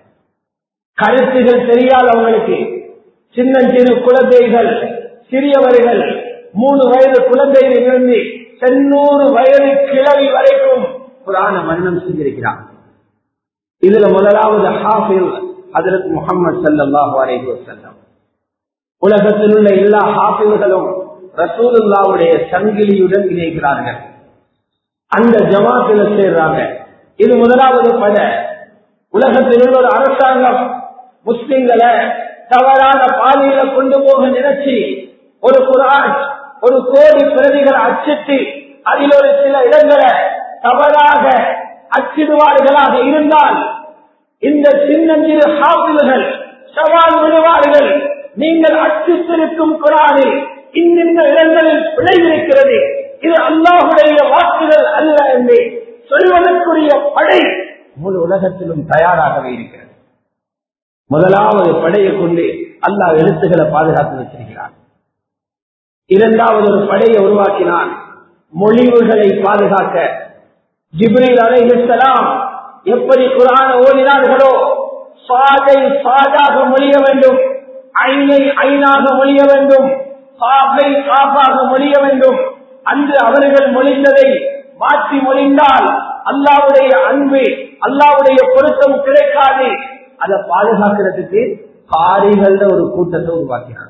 கருத்துகள் தெரியாது அவங்களுக்கு சின்ன சிறு குழந்தைகள் சிறியவர்கள் மூணு வயது குழந்தைகள் இருந்து சென்னூறு வயது கிழவி வரைக்கும் குரான மன்னம் செஞ்சிருக்கிறார் இதுல முதலாவது ஹாஃபில் ஹதரத் முகமது சல்லாஹூ அலைஹி வஸல்லம் உலகத்தில் உள்ள எல்லா ஹாஃபில்களும் ரசூலுல்லாவுடைய சங்கிலியுடன் இணைக்கிறார்கள் அந்த ஜமாத்துல சேர்றாங்க இது முதலாவது பட உலகத்தில் உள்ள ஒரு அரசாங்கம் முஸ்லிம்களை தவறான பாதையில கொண்டு போக நினைச்சு ஒரு குரான் ஒரு கோடி பிரதிகளை அச்சிட்டு அதில் ஒரு சில இடங்களை தவறாக அச்சிடுவார்களாக இருந்தால் இந்த சின்னஞ்சிறு ஹாபில்கள் சவால் விடுவார்கள் நீங்கள் அச்சித்திருக்கும் குரானில் இந்த இடங்களில் பிழை இருக்கிறது இது அல்லாஹுடைய வாக்குகள் அல்ல என்று சொல்வதற்குரிய படை முழு உலகத்திலும் தயாராகவே இருக்கிறது முதலாவது படையை கொண்டு அல்லாஹ் எழுத்துக்களை பாதுகாத்து வச்சிருக்கிறார் இரண்டாவது ஒரு படையை உருவாக்கினான் மொழிவுகளை பாதுகாக்க ஜிப்ரில் அலைஹிஸ்ஸலாம் எப்படி குரான ஓதினார்களோ சாதை சாதாக மொழிய வேண்டும் ஐனை ஐனாக மொழிய வேண்டும் காஃபை காஃபாக மொழிய வேண்டும் அன்று அவர்கள் மொழிந்ததை மாற்றி மொழிந்தால் அல்லாவுடைய அன்பு அல்லாவுடைய பொருத்தம் கிடைக்காது அதை பாதுகாக்கிறதுக்கு காரிகள ஒரு கூட்டத்தை உருவாக்கினார்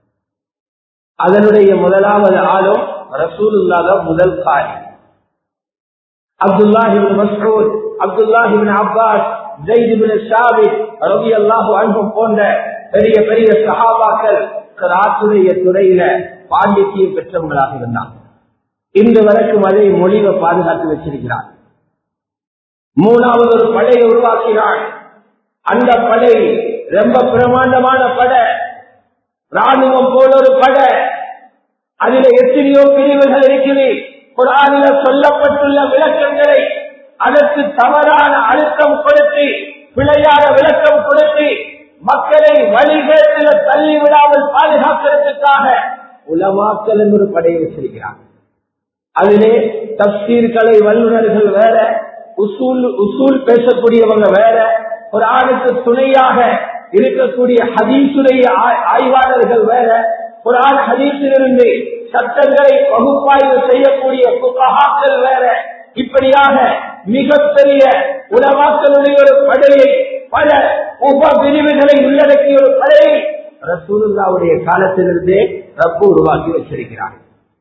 அதனுடைய முதலாவது ஆளும் ரசூலுல்லாத முதல் காரி அப்துல்லாஹிபின் மஸ்ரூத் அப்துல்லாஹிபின் அப்பாஸ் ஜெய்திபின் ஷாபித் ரவி அல்லாஹு அன்பும் போன்ற பெரிய பெரிய சஹாபாக்கள் ராத்துடைய துறையில பாண்டித்தியம் பெற்றவங்களாக இருந்தார் இன்று வரைக்கும் அதை மொழிவை பாதுகாத்து வச்சிருக்கிறார் மூணாவது ஒரு படையை உருவாக்கினார் அந்த படை ரொம்ப பிரமாண்டமான படை ராணுவம் போல ஒரு படை அதில் எத்தனையோ பிரிவுகள் இருக்குது குரானில சொல்லப்பட்டுள்ள விளக்கங்களை அதற்கு தவறான அழுத்தம் கொடுத்து பிழையான விளக்கம் கொடுத்து மக்களை வழிகேட்டில தள்ளி விடாமல் பாதுகாக்கிறதுக்காக உலமாக்கல் ஒரு படையை வச்சிருக்கிறார் அதிலே தப்சீர்களை வல்லுநர்கள் வேற உசூல் உசூல் பேசக்கூடியவங்க வேற ஒரு ஆணுக்கு துணையாக இருக்கக்கூடிய ஹதீசுடைய ஆய்வாளர்கள் வேற ஒரு ஆண் ஹதீஸிலிருந்து சட்டங்களை பகுப்பாய்வு செய்யக்கூடிய புகாக்கள் வேற இப்படியாக மிகப்பெரிய உலமாக்களுடைய ஒரு படையை பல உப பிரிவுகளை உள்ளடக்கிய ஒரு படையை ரசூலுல்லாவுடைய காலத்திலிருந்தே ரப்பு உருவாக்கி வச்சிருக்கிறார்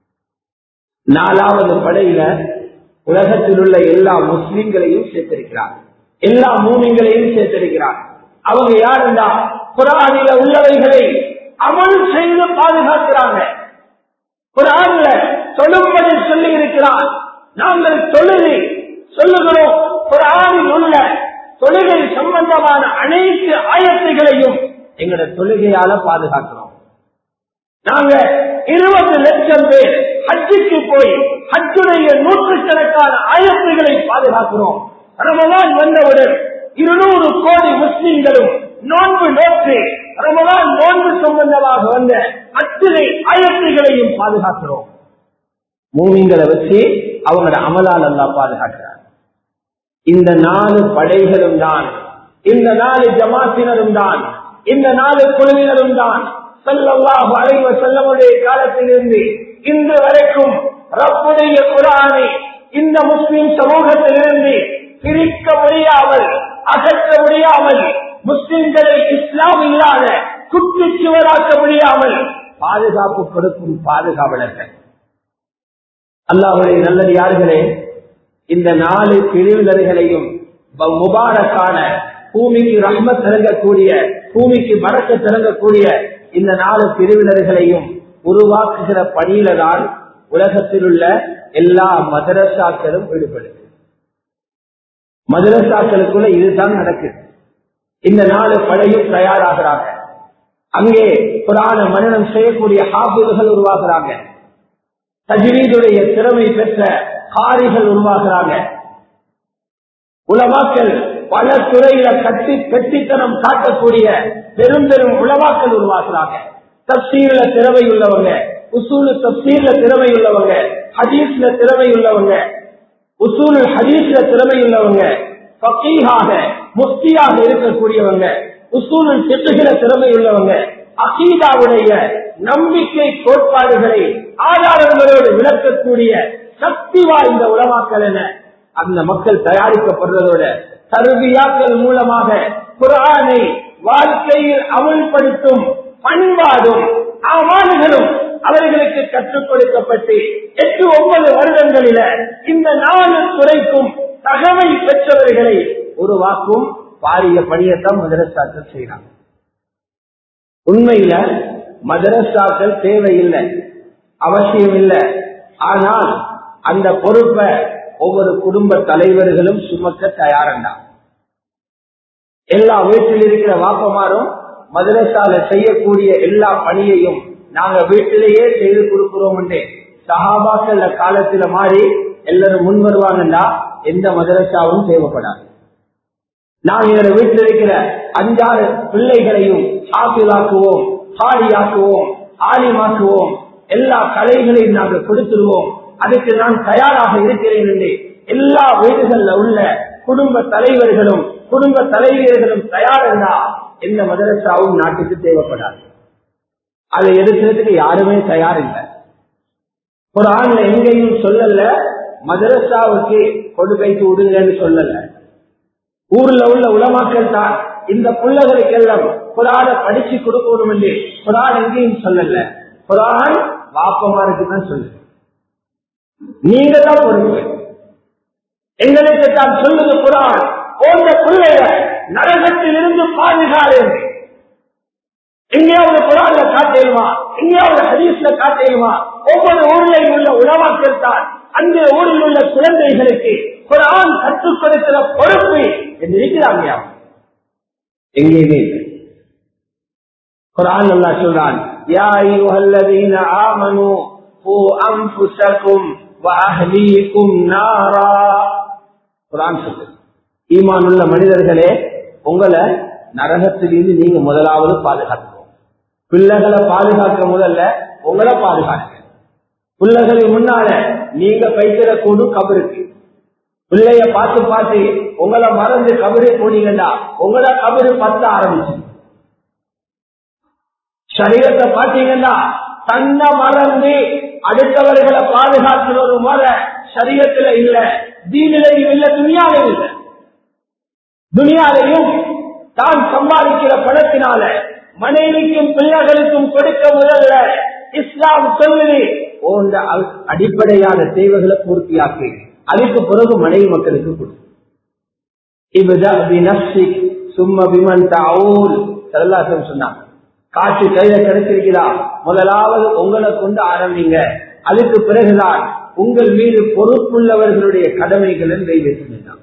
நாலாவது படையில உலகத்தில் உள்ள எல்லா முஸ்லிம்களையும் சேர்த்திருக்கிறார் எல்லா மூமிங்களையும் சேர்த்திருக்கிறார் அவங்க யாருண்டா குரானில உள்ளவைகளை அமல் செய்து பாதுகாக்கிறாங்க குரான்ல தொழும்படி சொல்லி இருக்கிறார் நாங்கள் தொழுகை சொல்லுகிறோம் குரானில் உள்ள தொழுகை சம்பந்தமான அனைத்து ஆயத்துகளையும் எங்களோட தொழுகையால பாதுகாக்கிறோம் நாங்க இருபது லட்சம் பேர் ஹஜ்ஜுக்கு போய் ஹஜ்ஜுடைய நூற்றுக்கணக்கான ஆயத்துகளை பாதுகாக்கிறோம் ரமதான் வந்தவுடன் இருநூறு கோடி முஸ்லிம்களும் நோன்பு நோக்கு ரமதான் நோன்பு சம்பந்தமாக வந்த அத்தனை ஆயத்துகளையும் பாதுகாக்கிறோம் மூமிங்களை வச்சு அவங்களோட அமலால் அல்லா பாதுகாக்கிறார் இந்த நாலு படைகளும் தான் இந்த நாலு ஜமாத்தினரும் தான் இந்த நாலு குழுவினரும் தான் செல்லல்லாஹு அலைவ செல்லமுடைய காலத்திலிருந்து இன்று வரைக்கும் ரப்புடைய குரானை இந்த முஸ்லிம் சமூகத்திலிருந்து பிரிக்க முடியாமல் அகற்ற முடியாமல் முஸ்லிம்களை இஸ்லாம் இல்லாத குற்றுச்சுவராக்க முடியாமல் பாதுகாப்பு கொடுக்கும் பாதுகாவலர்கள் அல்லாஹுடைய நல்லது யார்களே இந்த நாலு பிரிவினர்களையும் முபாரக்கான பூமிக்கு ரஹ்மத் திறங்கக்கூடிய பூமிக்கு மறக்க திறங்கக்கூடிய இந்த நாலு பிரிவினர்களையும் உருவாக்குகிற பணியில தான் உலகத்தில் உள்ள எல்லா மதரசாக்களும் ஈடுபடுது மதரசாக்களுக்குள்ள இதுதான் நடக்குது இந்த நாலு படையும் தயாராகிறாங்க அங்கே புராண மனநம் செய்யக்கூடிய ஹாபிதுகள் உருவாக்குறாங்க தஜ்வீதுடைய திறமை பெற்ற காரிகள் உருவாக்குறாங்க உலமாக்கள் பல துறையில கட்டி கட்டித்தனம் காட்டக்கூடிய பெரும் பெரும் உலமாக்கள் உருவாக்குறாங்க தப்சீர்ல திறமை உள்ளவங்க உசூலு தப்சீர்ல திறமை உள்ளவங்க ஹதீஸ்ல திறமை உள்ளவங்க உசூலு ஹதீஸ்ல திறமை உள்ளவங்க பக்கீகாக முஃப்தியாக இருக்கக்கூடியவங்க உசூலில் சிட்டுகிற திறமை உள்ளவங்க அகீதாவுடைய நம்பிக்கை கோட்பாடுகளை ஆதாரங்களோடு விளக்கக்கூடிய சக்தி வாய்ந்த உலமாக்கல் என அந்த மக்கள் தயாரிக்கப்படுறதோட தருவியாக்கள் மூலமாக குரானை வாழ்க்கையில் அமல்படுத்தும் பண்பாடும் அமானுகளும் அவர்களுக்கு கற்றுக் கொடுக்கப்பட்டு எட்டு ஒன்பது வருடங்களில இந்த நாலு துறைக்கும் தகவல் பெற்றவர்களை உருவாக்கும் பாரிய பணியத்தான் மதரசாக்கள் செய்யறாங்க உண்மையில மதரசாக்கள் தேவையில்லை அவசியம் இல்லை ஆனால் அந்த பொறுப்பை ஒவ்வொரு குடும்ப தலைவர்களும் சுமக்க தயாரண்டா எல்லா வீட்டில் இருக்கிற வாப்பமாரும் மதரசால செய்யக்கூடிய எல்லா பணியையும் நாங்க வீட்டிலேயே செய்து கொடுக்கிறோம் சகாபாக்கள் காலத்துல மாறி எல்லாரும் முன் வருவாங்கன்னா எந்த மதரசாவும் தேவைப்படாது நாங்க எங்க வீட்டில் இருக்கிற அஞ்சாறு பிள்ளைகளையும் ஆக்கிலாக்குவோம் காலியாக்குவோம் ஆலிமாக்குவோம் எல்லா கலைகளையும் நாங்கள் கொடுத்துருவோம் அதுக்கு நான் தயாராக இருக்கிறேன் என்று எல்லா வீடுகள்ல உள்ள குடும்ப தலைவர்களும் குடும்ப தலைவியர்களும் தயாரா எந்த மதரசாவும் நாட்டுக்கு தேவைப்படாது அதை எதிர்க்கிறதுக்கு யாருமே தயார் இல்லை ஒரு ஆண்ல எங்கேயும் சொல்லல மதரசாவுக்கு கொடுக்கைக்கு விடுங்கன்னு சொல்லல ஊர்ல உள்ள உலமாக்கள் தான் இந்த பிள்ளைகளுக்கெல்லாம் குரான படிச்சு கொடுக்கணும் என்று குரான் எங்கேயும் சொல்லல குரான் வாப்பமாருக்கு தான் சொல்லுது நீங்க தான் பொறுப்பு எங்களுக்கு தான் சொல்லுது குரான் போன்ற பிள்ளைகள் நரகத்தில் இருந்து பாதுகாரு எங்கேயாவது குரான்ல காட்டேலுமா எங்கேயாவது ஹதீஸ்ல காட்டேலுமா ஒவ்வொரு ஊரில் உள்ள உணவாக்கள் தான் அந்த ஊரில் உள்ள குழந்தைகளுக்கு குரான் கற்றுக் கொடுக்கிற பொறுப்பு என்று இருக்கிறாங்க எங்கேயுமே இல்லை குரான் அல்லா சொல்றான் யா ஐயுஹல்லதீன ஆமனு பூ அன்புசக்கும் வஅஹ்லீக்கும் நாரா குரான் சொல்லு ஈமான் உள்ள மனிதர்களே உங்களை நரகத்திலிருந்து நீங்க முதலாவது பாதுகாக்கணும் பிள்ளைகளை பாதுகாக்க முதல்ல உங்களை பாதுகாக்க பிள்ளைகளுக்கு முன்னால நீங்க பைத்திரக்கூடும் கபருக்கு பிள்ளைய பார்த்து பார்த்து உங்களை மறந்து கபரு போனீங்கன்னா உங்களை கபரு பத்த ஆரம்பிச்சு சரீரத்தை பார்த்தீங்கன்னா தன்னை மறந்து அடுத்தவர்களை பாதுகாக்கிற ஒரு முறை சரீரத்துல இல்ல தீனிலையும் இல்ல துணியாலையும் இல்ல துணியாலையும் தான் சம்பாதிக்கிற பணத்தினால மனைவிக்கும் பிள்ளைகளுக்கும் கொடுக்க முதல்ல இஸ்லாம் சொல்லுது போன்ற அடிப்படையான தேவைகளை பூர்த்தியாக்கி அதுக்கு பிறகு மனைவி மக்களுக்கு கொடு சும்மா விமன் தாவூல் சொன்னாங்க காட்சி கையில கிடைச்சிருக்கிறா முதலாவது உங்களை கொண்டு ஆரம்பிங்க அதுக்கு பிறகுதான் உங்கள் மீது பொறுப்புள்ளவர்களுடைய கடமைகளை நிறைவேற்றினார்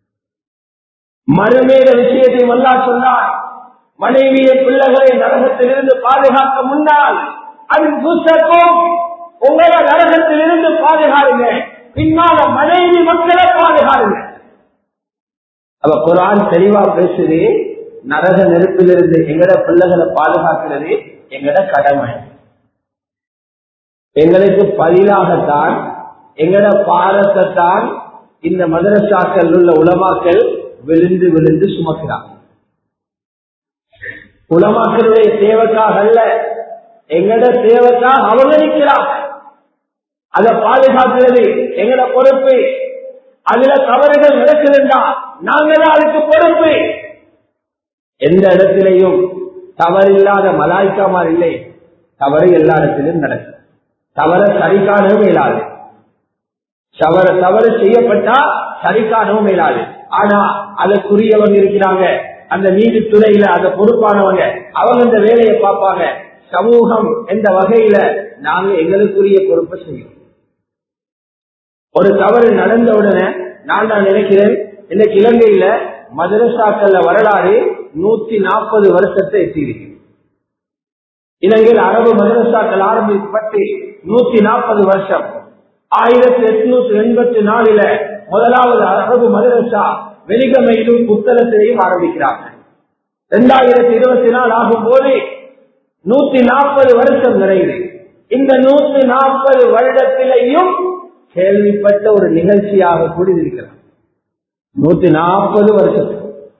மறுமேல விஷயத்தை வல்லா சொன்னார் மனைவியை பிள்ளைகளை நரகத்திலிருந்து பாதுகாக்க முன்னால் அது புத்தகம் உங்களை நரகத்திலிருந்து பாதுகாருங்க பின்னால மனைவி மக்களை பாதுகாருங்க அவ குரான் தெளிவா பேசுது நரக நெருப்பிலிருந்து எங்கட பிள்ளைகளை பாதுகாக்கிறது எங்கட கடமை எங்களுக்கு பதிலாகத்தான் எங்கட பாரத்தை தான் இந்த மதரசாக்கள் உள்ள உலமாக்கள் விழுந்து விழுந்து சுமக்கிறார் உலமாக்களுடைய தேவைக்காக அல்ல எங்கட தேவைக்காக அவங்க நிற்கிறார் அதை பாதுகாக்கிறது எங்கட பொறுப்பு அதுல தவறுகள் நடக்குதுண்டா நாங்க தான் அதுக்கு பொறுப்பு எந்த இடத்திலையும் தவறில்லாத மலாய்க்காமார் இல்லை தவறு எல்லா இடத்திலும் நடக்கும் தவற சரி காணவும் இயலாது தவற தவறு செய்யப்பட்டா சரி காணவும் இயலாது ஆனா அதற்குரியவங்க இருக்கிறாங்க அந்த நீதித்துறையில அந்த பொறுப்பானவங்க அவங்க இந்த வேலையை பார்ப்பாங்க சமூகம் எந்த வகையில நாங்க எங்களுக்குரிய பொறுப்பை செய்யும் ஒரு தவறு நடந்த உடனே நான் தான் நினைக்கிறேன் இன்னைக்கு இலங்கையில மதரசாக்கள்ல வரலாறு நூத்தி நாற்பது வருஷத்தை எட்டியிருக்கு இலங்கையில் அரபு மதரசாக்கள் ஆரம்பிக்கப்பட்டு நூத்தி நாற்பது வருஷம் ஆயிரத்தி எட்நூத்தி எண்பத்தி நாலுல முதலாவது அரபு மதரசா வெலிகமையிலும் புத்தகத்திலையும் ஆரம்பிக்கிறாங்க இரண்டாயிரத்தி இருபத்தி நாலு ஆகும் போது நூத்தி நாற்பது வருஷம் நிறைவு இந்த நூத்தி நாற்பது வருடத்திலையும் கேள்விப்பட்ட ஒரு நிகழ்ச்சியாக கூடியிருக்கிறார் நூத்தி நாற்பது வருஷம்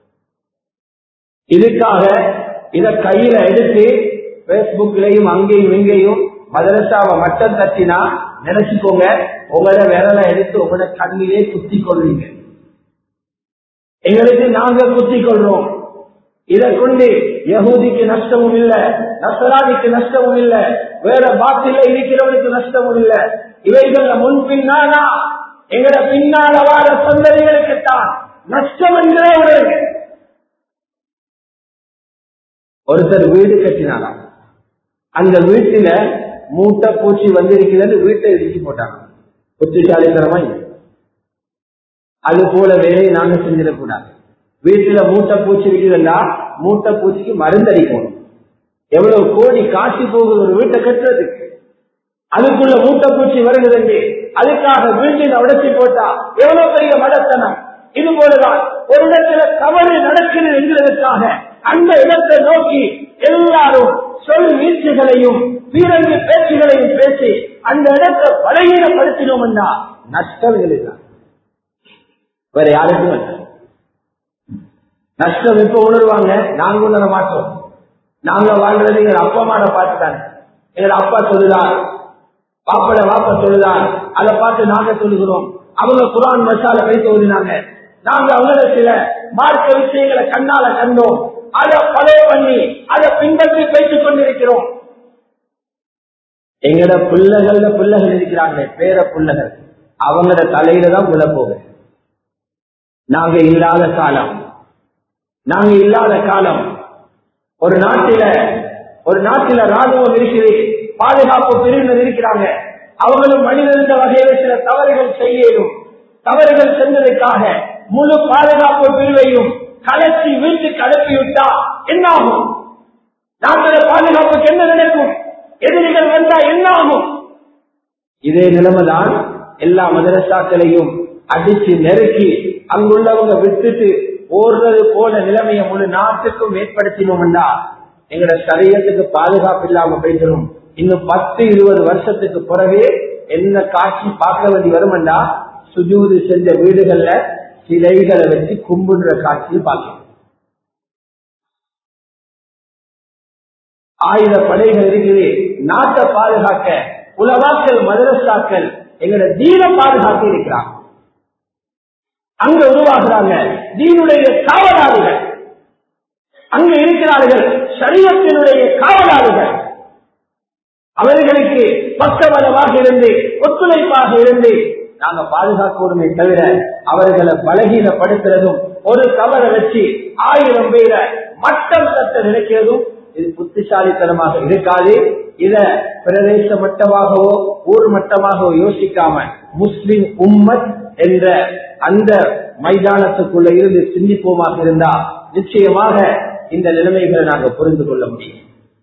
இதுக்காக இத கையில எடுத்து பேஸ்புக்லயும் அங்கேயும் இங்கேயும் மதரசாவை மட்டம் தட்டினா நினைச்சுக்கோங்க உங்களோட விரலை எடுத்து உங்களோட கண்ணிலே குத்தி கொள்வீங்க எங்களுக்கு நாங்க குத்தி கொள்றோம் இதை கொண்டு யகூதிக்கு நஷ்டமும் இல்ல நசராதிக்கு நஷ்டமும் இல்ல வேற பாத்தில இருக்கிறவனுக்கு நஷ்டமும் இல்ல இவைகள்ல முன் பின்னானா எங்கட பின்னால வார சந்ததிகளுக்கு தான் நஷ்டம் என்கிறே உணர்வு ஒருத்தர் வீடு கட்டினாரா அந்த வீட்டுல மூட்டை பூச்சி வந்திருக்கிறது வீட்டை இடிச்சு போட்டாங்க புத்திசாலித்தனமா இல்லை அது போல வேலையை நாங்க செஞ்சிடக்கூடாது வீட்டுல மூட்டை பூச்சி இருக்குதுன்னா மூட்டை பூச்சிக்கு மருந்தடிக்கணும் எவ்வளவு கோடி காட்சி போகுது ஒரு வீட்டை கட்டுறதுக்கு அதுக்குள்ள மூட்டை பூச்சி வருகிறது அதுக்காக வீட்டில் உடச்சி போட்டா எவ்வளவு பெரிய மடத்தனம் இது போலதான் ஒரு இடத்துல தவறு நடக்கிறது என்கிறதுக்காக அந்த இடத்தை நோக்கி எல்லாரும் சொல் வீழ்ச்சிகளையும் பீரங்கி பேச்சுகளையும் பேசி அந்த இடத்தை பலகீனப்படுத்தினோம்னா நஷ்டம் இதுதான் வேற யாருக்கும் இல்லை நஷ்டம் எப்ப உணர்வாங்க நாங்க உணர மாட்டோம் நாங்க வாழ்றது எங்க அப்பா அம்மாட பார்த்து தானே எங்க அப்பா சொல்லுதார் பாப்பட வாப்ப சொல்லுதார் அதை பார்த்து நாங்க சொல்லுகிறோம் அவங்க குரான் மசால கை ஓதினாங்க நாங்க அவங்கள சில மார்க்க விஷயங்களை கண்ணால கண்டோம் அதை பழைய பண்ணி அதை பின்பற்றி பேசிக் கொண்டிருக்கிறோம் எங்கட பிள்ளைகள்ல பிள்ளைகள் இருக்கிறாங்க பேர பிள்ளைகள் அவங்களோட தலையில தான் விழ போகுது நாங்க இல்லாத காலம் நாங்க இல்லாத காலம் ஒரு நாட்டில ஒரு நாட்டில ராணுவம் இருக்குது பாதுகாப்பு பிரிவினர் இருக்கிறாங்க அவங்களும் மனிதந்த வகையில சில தவறுகள் செய்யணும் தவறுகள் செஞ்சதுக்காக முழு பாதுகாப்பு பிரிவையும் கலச்சி வீட்டுக்கு அனுப்பிவிட்டா என்ன ஆகும் நாட்டில பாதுகாப்புக்கு என்ன நடக்கும் எதிரிகள் வந்தா என்ன ஆகும் இதே நிலைமைதான் எல்லா மதரசாக்களையும் அடிச்சு நெருக்கி அங்குள்ளவங்க விட்டுட்டு ஓடுறது போல நிலைமையை முழு நாட்டுக்கும் ஏற்படுத்தினோம்டா எங்களோட சரீரத்துக்கு பாதுகாப்பு இல்லாம போயிடும் இன்னும் பத்து இருபது வருஷத்துக்கு பிறகு என்ன காட்சி பார்க்க வேண்டி வருமெண்டா சுஜூது செஞ்ச வீடுகள்ல சிலைகளை வச்சு கும்பிடுற காட்சியை பார்க்கணும் ஆயுத படைகள் இருக்குது நாட்டை பாதுகாக்க உலவாக்கள் மதரசாக்கள் எங்களோட தீன பாதுகாக்க இருக்கிறாங்க அங்க உருவாகிறாங்க தீனுடைய காவலாளிகள் அங்க இருக்கிறார்கள் சரீரத்தினுடைய காவலாளிகள் அவர்களுக்கு பக்கபலமாக இருந்து ஒத்துழைப்பாக இருந்து நாங்க பாதுகாக்கணுமே தவிர அவர்களை பலகீனப்படுத்துறதும் ஒரு கவலை வச்சு ஆயிரம் பேரை மட்டம் தட்ட நினைக்கிறதும் இது புத்திசாலித்தனமாக இருக்காது இத பிரதேச மட்டமாகவோ ஊர் மட்டமாகவோ யோசிக்காம முஸ்லிம் உம்மத் என்ற அந்த மைதானத்துக்குள்ள இருந்து சிந்திப்போமாக இருந்தா நிச்சயமாக இந்த நிலைமைகளை நாங்கள் புரிந்து கொள்ள முடியும்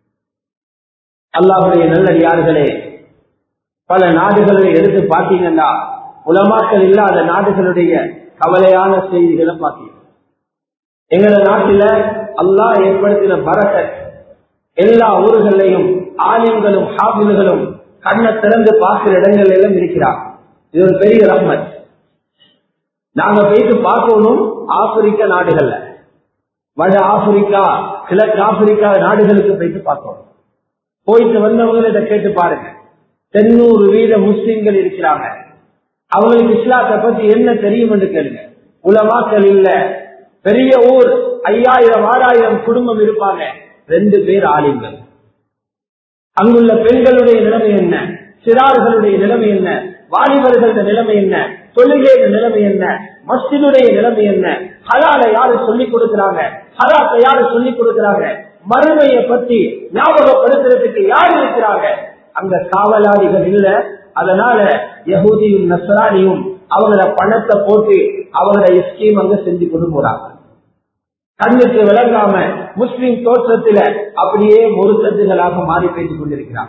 அல்லாஹுடைய நல்லடியார்களே பல நாடுகளை எடுத்து பார்த்தீங்கன்னா உலமாக்கள் இல்லாத நாடுகளுடைய கவலையான செய்திகளை பார்த்தீங்க எங்களோட நாட்டில அல்லாஹ் ஏற்படுத்தின பரக்கத் எல்லா ஊர்களையும் ஆலயங்களும் ஹாபில்களும் கண்ணை திறந்து பார்க்கிற இடங்கள் எல்லாம் இருக்கிறார் இது ஒரு பெரிய ரஹ்மத் நாங்க போயிட்டு பார்க்கணும் ஆப்பிரிக்க நாடுகள்ல வட ஆப்பிரிக்கா கிழக்கு ஆப்பிரிக்கா நாடுகளுக்கு போயிட்டு பார்க்கணும் போயிட்டு வந்தவங்க கேட்டு பாருங்க தென்னூறு வீத முஸ்லிம்கள் இருக்கிறாங்க அவங்களுக்கு இஸ்லாத்தை பத்தி என்ன தெரியும் என்று கேளுங்க உலமாக்கள் இல்ல பெரிய ஊர் ஐயாயிரம் ஆறாயிரம் குடும்பம் இருப்பாங்க ரெண்டு பேர் ஆலிம்கள் அங்குள்ள பெண்களுடைய நிலைமை என்ன சிறார்களுடைய நிலைமை என்ன வாலிபர்களுடைய நிலைமை என்ன தொழுகைய நிலைமை என்ன மஸ்ஜிதுடைய நிலைமை என்ன ஹலால யாரு சொல்லிக் கொடுக்கிறாங்க ஹலாத்தை யாரு சொல்லிக் கொடுக்கிறாங்க மறுமையை பத்தி ஞாபகப்படுத்துறதுக்கு யார் இருக்கிறாங்க அங்க காவலாளிகள் இல்ல அதனால யகுதியும் நசராணியும் அவங்கள பணத்தை போட்டு அவங்கள ஸ்கீம் அங்க செஞ்சு கொண்டு போறாங்க கண்ணுக்கு விளங்காம முஸ்லிம் தோற்றத்தில அப்படியே முருத்தத்துகளாக மாறி பேசிக் கொண்டிருக்கிறாங்க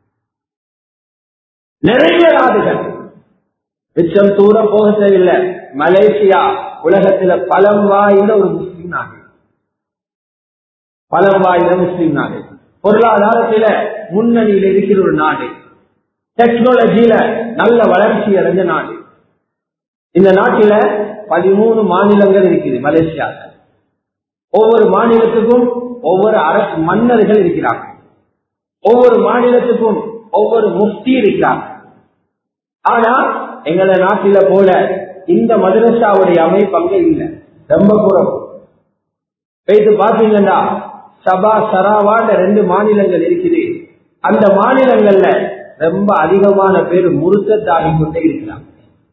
நிறைய நாடுகள் மிச்சம் தூரம் போக தேவையில்லை மலேசியா உலகத்துல பலம் வாய்ந்த ஒரு முஸ்லிம் நாடு பலம் வாய்ந்த முஸ்லிம் நாடு பொருளாதாரத்தில முன்னணியில் இருக்கிற ஒரு நாடு டெக்னாலஜியில நல்ல வளர்ச்சி அடைஞ்ச நாடு இந்த நாட்டில பதிமூணு மாநிலங்கள் இருக்குது மலேசியாவில் ஒவ்வொரு மாநிலத்துக்கும் ஒவ்வொரு அரசு மன்னர்கள் இருக்கிறாங்க ஒவ்வொரு மாநிலத்துக்கும் ஒவ்வொரு முஃப்தி இருக்கிறாங்க ஆனா எங்கள நாட்டில போல இந்த மதரசாவுடைய அமைப்பு அங்க இல்லை ரொம்ப குறவு பேசி பாத்தீங்கன்னா சபா சராவான ரெண்டு மாநிலங்கள் இருக்குது அந்த மாநிலங்கள்ல ரொம்ப அதிகமான பேர் முருத்தத்தாகி கொண்டே இருக்கிறாங்க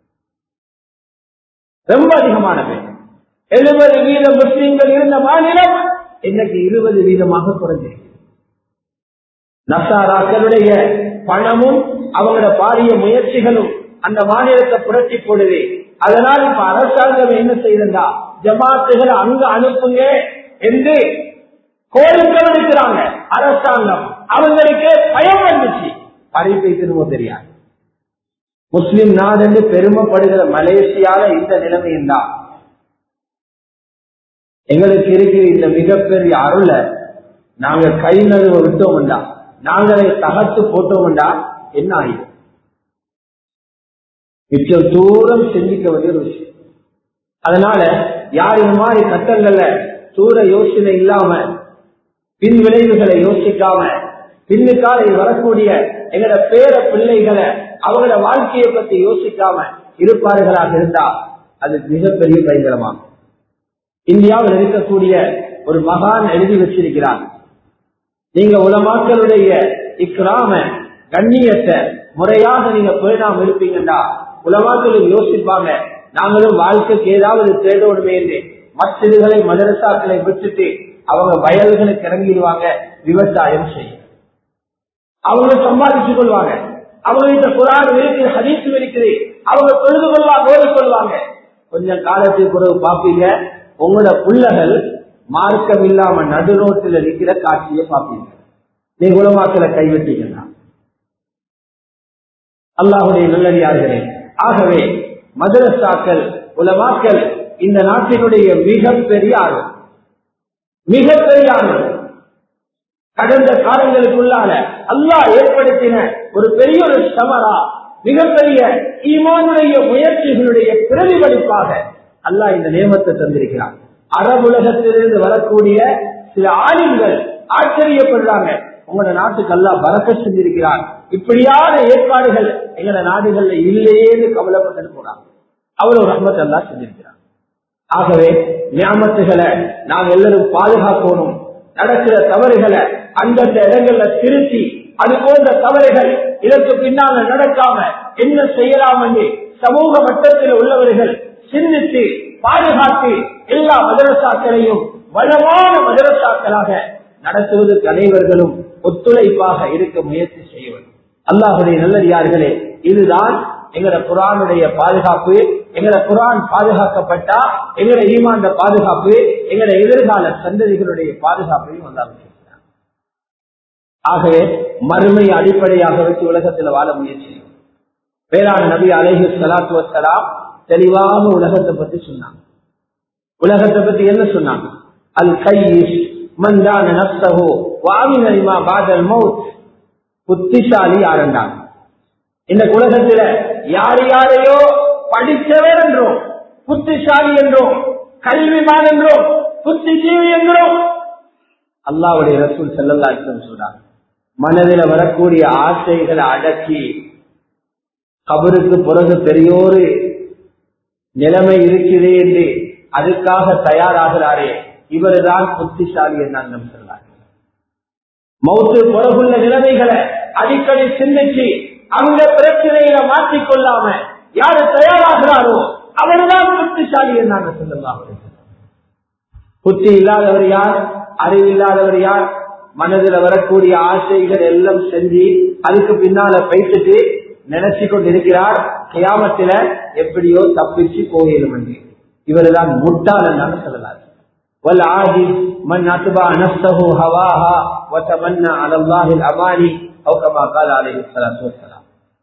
ரொம்ப அதிகமான பேர் எழுபது வீத முஸ்லீம்கள் இருந்த மாநிலம் இன்னைக்கு இருபது வீதமாக குறைஞ்சிருக்கு நசாராக்களுடைய பணமும் அவங்களோட பாரிய முயற்சிகளும் அந்த மாநிலத்தை புரட்டி போடுது அதனால் இப்ப அரசாங்கம் என்ன செய்யறா ஜமாத்துகளை அங்க அனுப்புங்க என்று கோரிக்கை விடுக்கிறாங்க அரசாங்கம் அவங்களுக்கு பயம் வந்துச்சு பறிப்பை திரும்ப தெரியாது முஸ்லிம் நாடு என்று பெருமைப்படுகிற மலேசியால இந்த நிலைமையும் தான் எங்களுக்கு இருக்கிற இந்த மிகப்பெரிய அருள நாங்க கை நழுவ விட்டோம்டா நாங்களே தகத்து போட்டோம்டா என்ன ஆயிடும் மிச்சம் தூரம் சிந்திக்க வேண்டிய ஒரு விஷயம் அதனால யார் இந்த மாதிரி சட்டங்கள்ல தூர யோசனை இல்லாம பின் விளைவுகளை யோசிக்காம பின்னுக்கால வரக்கூடிய எங்களோட பேர பிள்ளைகளை அவங்களோட வாழ்க்கையை பத்தி யோசிக்காம இருப்பார்களாக இருந்தா அது மிகப்பெரிய பயங்கரமாகும் இந்தியாவில் இருக்கக்கூடிய ஒரு மகான் எழுதி வச்சிருக்கிறார் நீங்க உலமாக்களுடைய இக்கிராம கண்ணியத்தை முறையாக நீங்க பேணாம இருப்பீங்கடா உலமாக்களும் யோசிப்பாங்க நாங்களும் வாழ்க்கைக்கு ஏதாவது தேடணுமே என்று மசிதுகளை மதரசாக்களை விட்டுட்டு அவங்க வயல்களுக்கு இறங்கிடுவாங்க விவசாயம் செய்யும் அவங்க சம்பாதிச்சுக் கொள்வாங்க அவங்ககிட்ட குரான் இருக்குது ஹதீசும் இருக்குது அவங்க தொழுது கொள்வாங்க ஓடி கொள்வாங்க கொஞ்சம் காலத்துக்கு பிறகு பாப்பீங்க உங்களோட புள்ளகள் மார்க்கம் இல்லாம நடுநோட்டில் இருக்கிற காட்சியை பார்ப்பீங்க நீ குலமாக்களை கைவிட்டீங்கன்னா அல்லாஹுடைய நல்லடியார்களே ஆகவே மதரசாக்கள் உலமாக்கள் இந்த நாட்டினுடைய மிகப்பெரிய ஆர்வம் மிகப்பெரிய ஆர்வம் கடந்த காலங்களுக்குள்ளால அல்லாஹ் ஏற்படுத்தின ஒரு பெரிய ஒரு சமரா மிகப்பெரிய ஈமானுடைய முயற்சிகளுடைய பிரதிபலிப்பாக அல்லாஹ் இந்த நியமத்தை தந்திருக்கிறார் அரபுலகத்திலிருந்து வரக்கூடிய சில ஆளுங்கள் ஆச்சரியப்படுறாங்க உங்களோட நாட்டுக்கு எல்லாம் பறக்க செஞ்சிருக்கிறார் இப்படியான ஏற்பாடுகள் எங்களோட நாடுகள்ல இல்லையேன்னு கவலைப்பட்டு போறாங்க அவ்வளவு ரஹ்மத் எல்லாம் செஞ்சிருக்கிறார் ஆகவே ஞாபகத்துகளை நாம் எல்லாரும் பாதுகாக்கணும் நடக்கிற தவறுகளை அந்தந்த இடங்கள்ல திருத்தி அது போன்ற தவறுகள் இதற்கு பின்னால நடக்காம என்ன செய்யலாம் என்று சமூக மட்டத்தில் உள்ளவர்கள் சிந்தித்து பாதுகாத்து எல்லா மதரசாக்களையும் வளமான மதரசாக்களாக நடத்துவதற்கு அனைவர்களும் ஒத்துழைப்பாக இருக்க முயற்சி செய்ய வேண்டும் அல்லாஹுடைய நல்லடியார்களே இதுதான் எங்கட குரானுடைய பாதுகாப்பு எங்கட குரான் பாதுகாக்கப்பட்டா எங்கட ஈமாண்ட பாதுகாப்பு எங்கட எதிர்கால சந்ததிகளுடைய பாதுகாப்பையும் வந்தாலும் ஆகவே மறுமை அடிப்படையாக வச்சு உலகத்தில் வாழ முயற்சி வேளாண் நபி அலைஹி சலாத்து வசலாம் தெளிவாக உலகத்தை பத்தி சொன்னாங்க உலகத்தை பத்தி என்ன சொன்னாங்க அல் கையிஷ் மந்தான நப்சஹோ வாமினரிமா பாதல் மவுத் புத்திசாலி யாருண்டாங்க இந்த உலகத்துல யார் யாரையோ படித்தவர் என்றோம் புத்திசாலி என்றோம் கல்விமான் என்றோம் புத்திஜீவி என்றோம் அல்லாவுடைய ரசூல் செல்லல்லா சொல்றாங்க மனதில் வரக்கூடிய ஆசைகளை அடக்கி கபருக்கு பிறகு பெரியோரு நிலைமை இருக்குது என்று அதுக்காக தயாராகிறாரே இவர்தான் புத்திசாலி என்று சொல்றார் மௌத்து பிறகுள்ள நிலைமைகளை அடிக்கடி சிந்திச்சு அந்த பிரச்சனையில மாற்றிக்கொள்ளாம யாரு தயாராகிறாரோ அவர்தான் புத்திசாலி என்று சொல்லலாம் புத்தி இல்லாதவர் யார் அறிவு இல்லாதவர் யார் மனதில் வரக்கூடிய ஆசைகள் எல்லாம் செஞ்சு அதுக்கு பின்னால பேசிட்டு நினைச்சு கொண்டிருக்கிறார் கியாமத்தில எப்படியோ தப்பிச்சு போயிடும் என்று இவர்தான் முட்டாள் என்று சொல்லலாம் والعاجز من اتبع نفسه هواها وتمنى على الله الاماني او كما قال عليه الصلاه والسلام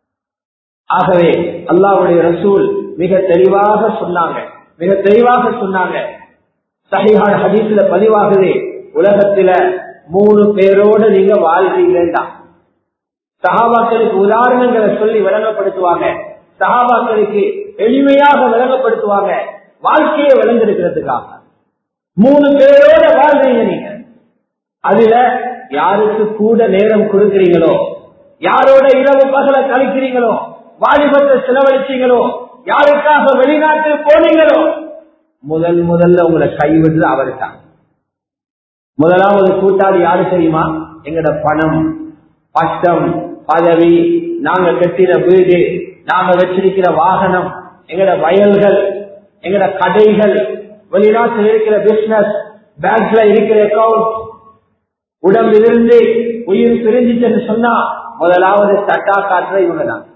ஆகவே அல்லாஹ்வுடைய ரசூல் மிக தெளிவாக சொன்னாங்க மிக தெளிவாக சொன்னாங்க சஹீஹான ஹதீஸ்ல பதிவாகுது உலகத்துல மூணு பேரோடு நீங்க வாழ்றீங்கடா சஹாபாக்களுக்கு உதாரணங்களை சொல்லி விளங்கப்படுத்துவாங்க சஹாபாக்களுக்கு எளிமையாக விளங்கப்படுத்துவாங்க வாழ்க்கையை விளங்கெடுக்கிறதுக்காக மூணு பேரோட வாழ்றீங்க நீங்க அதுல யாருக்கு கூட நேரம் கொடுக்கிறீங்களோ யாரோட இரவு பகல கழிக்கிறீங்களோ வாலிபத்தை செலவழிச்சீங்களோ யாருக்காக வெளிநாட்டுக்கு போனீங்களோ முதல் முதல்ல உங்களை கைவிடுறது அவரு தான் முதலாவது கூட்டாளி யாரு தெரியுமா எங்கட பணம் பட்டம் பதவி நாங்க கட்டின வீடு நாங்க வச்சிருக்கிற வாகனம் எங்கட வயல்கள் எங்கட கடைகள் வெளிநாட்டில் இருக்கிற பிசினஸ் பேங்க்ல இருக்கிற அக்கௌண்ட் உடம்பிலிருந்து உயிர் பிரிஞ்சிச்சுன்னு சொன்னா முதலாவது தட்டா காட்டுற இவங்க தான்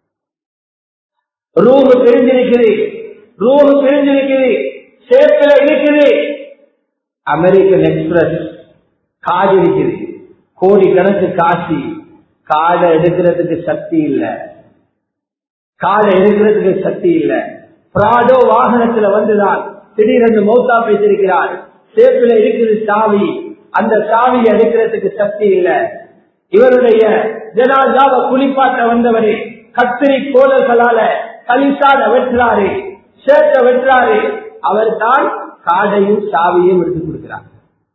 ரூபு பிரிஞ்சிருக்குது ரூபு பிரிஞ்சிருக்குது சேத்துல இருக்குது அமெரிக்கன் எக்ஸ்பிரஸ் காடு இருக்குது கோடி கணக்கு காசி காடை எடுக்கிறதுக்கு சக்தி இல்ல காடை எடுக்கிறதுக்கு சக்தி இல்ல பிராடோ வாகனத்துல வந்துதான் திடீரென்று மௌத்தா பேசியிருக்கிறார் சேத்துல இருக்குது சாவி அந்த சாவியை எடுக்கிறதுக்கு சக்தி இல்ல இவருடைய ஜனாஜாவை குளிப்பாட்ட வந்தவரே கத்திரி கோலர்களால கலிசாட வெட்டுறாரு சேட்ட வெட்டுறாரு அவர் தான் காடையும் சாவியும் எடுத்து கொடுக்கிறார்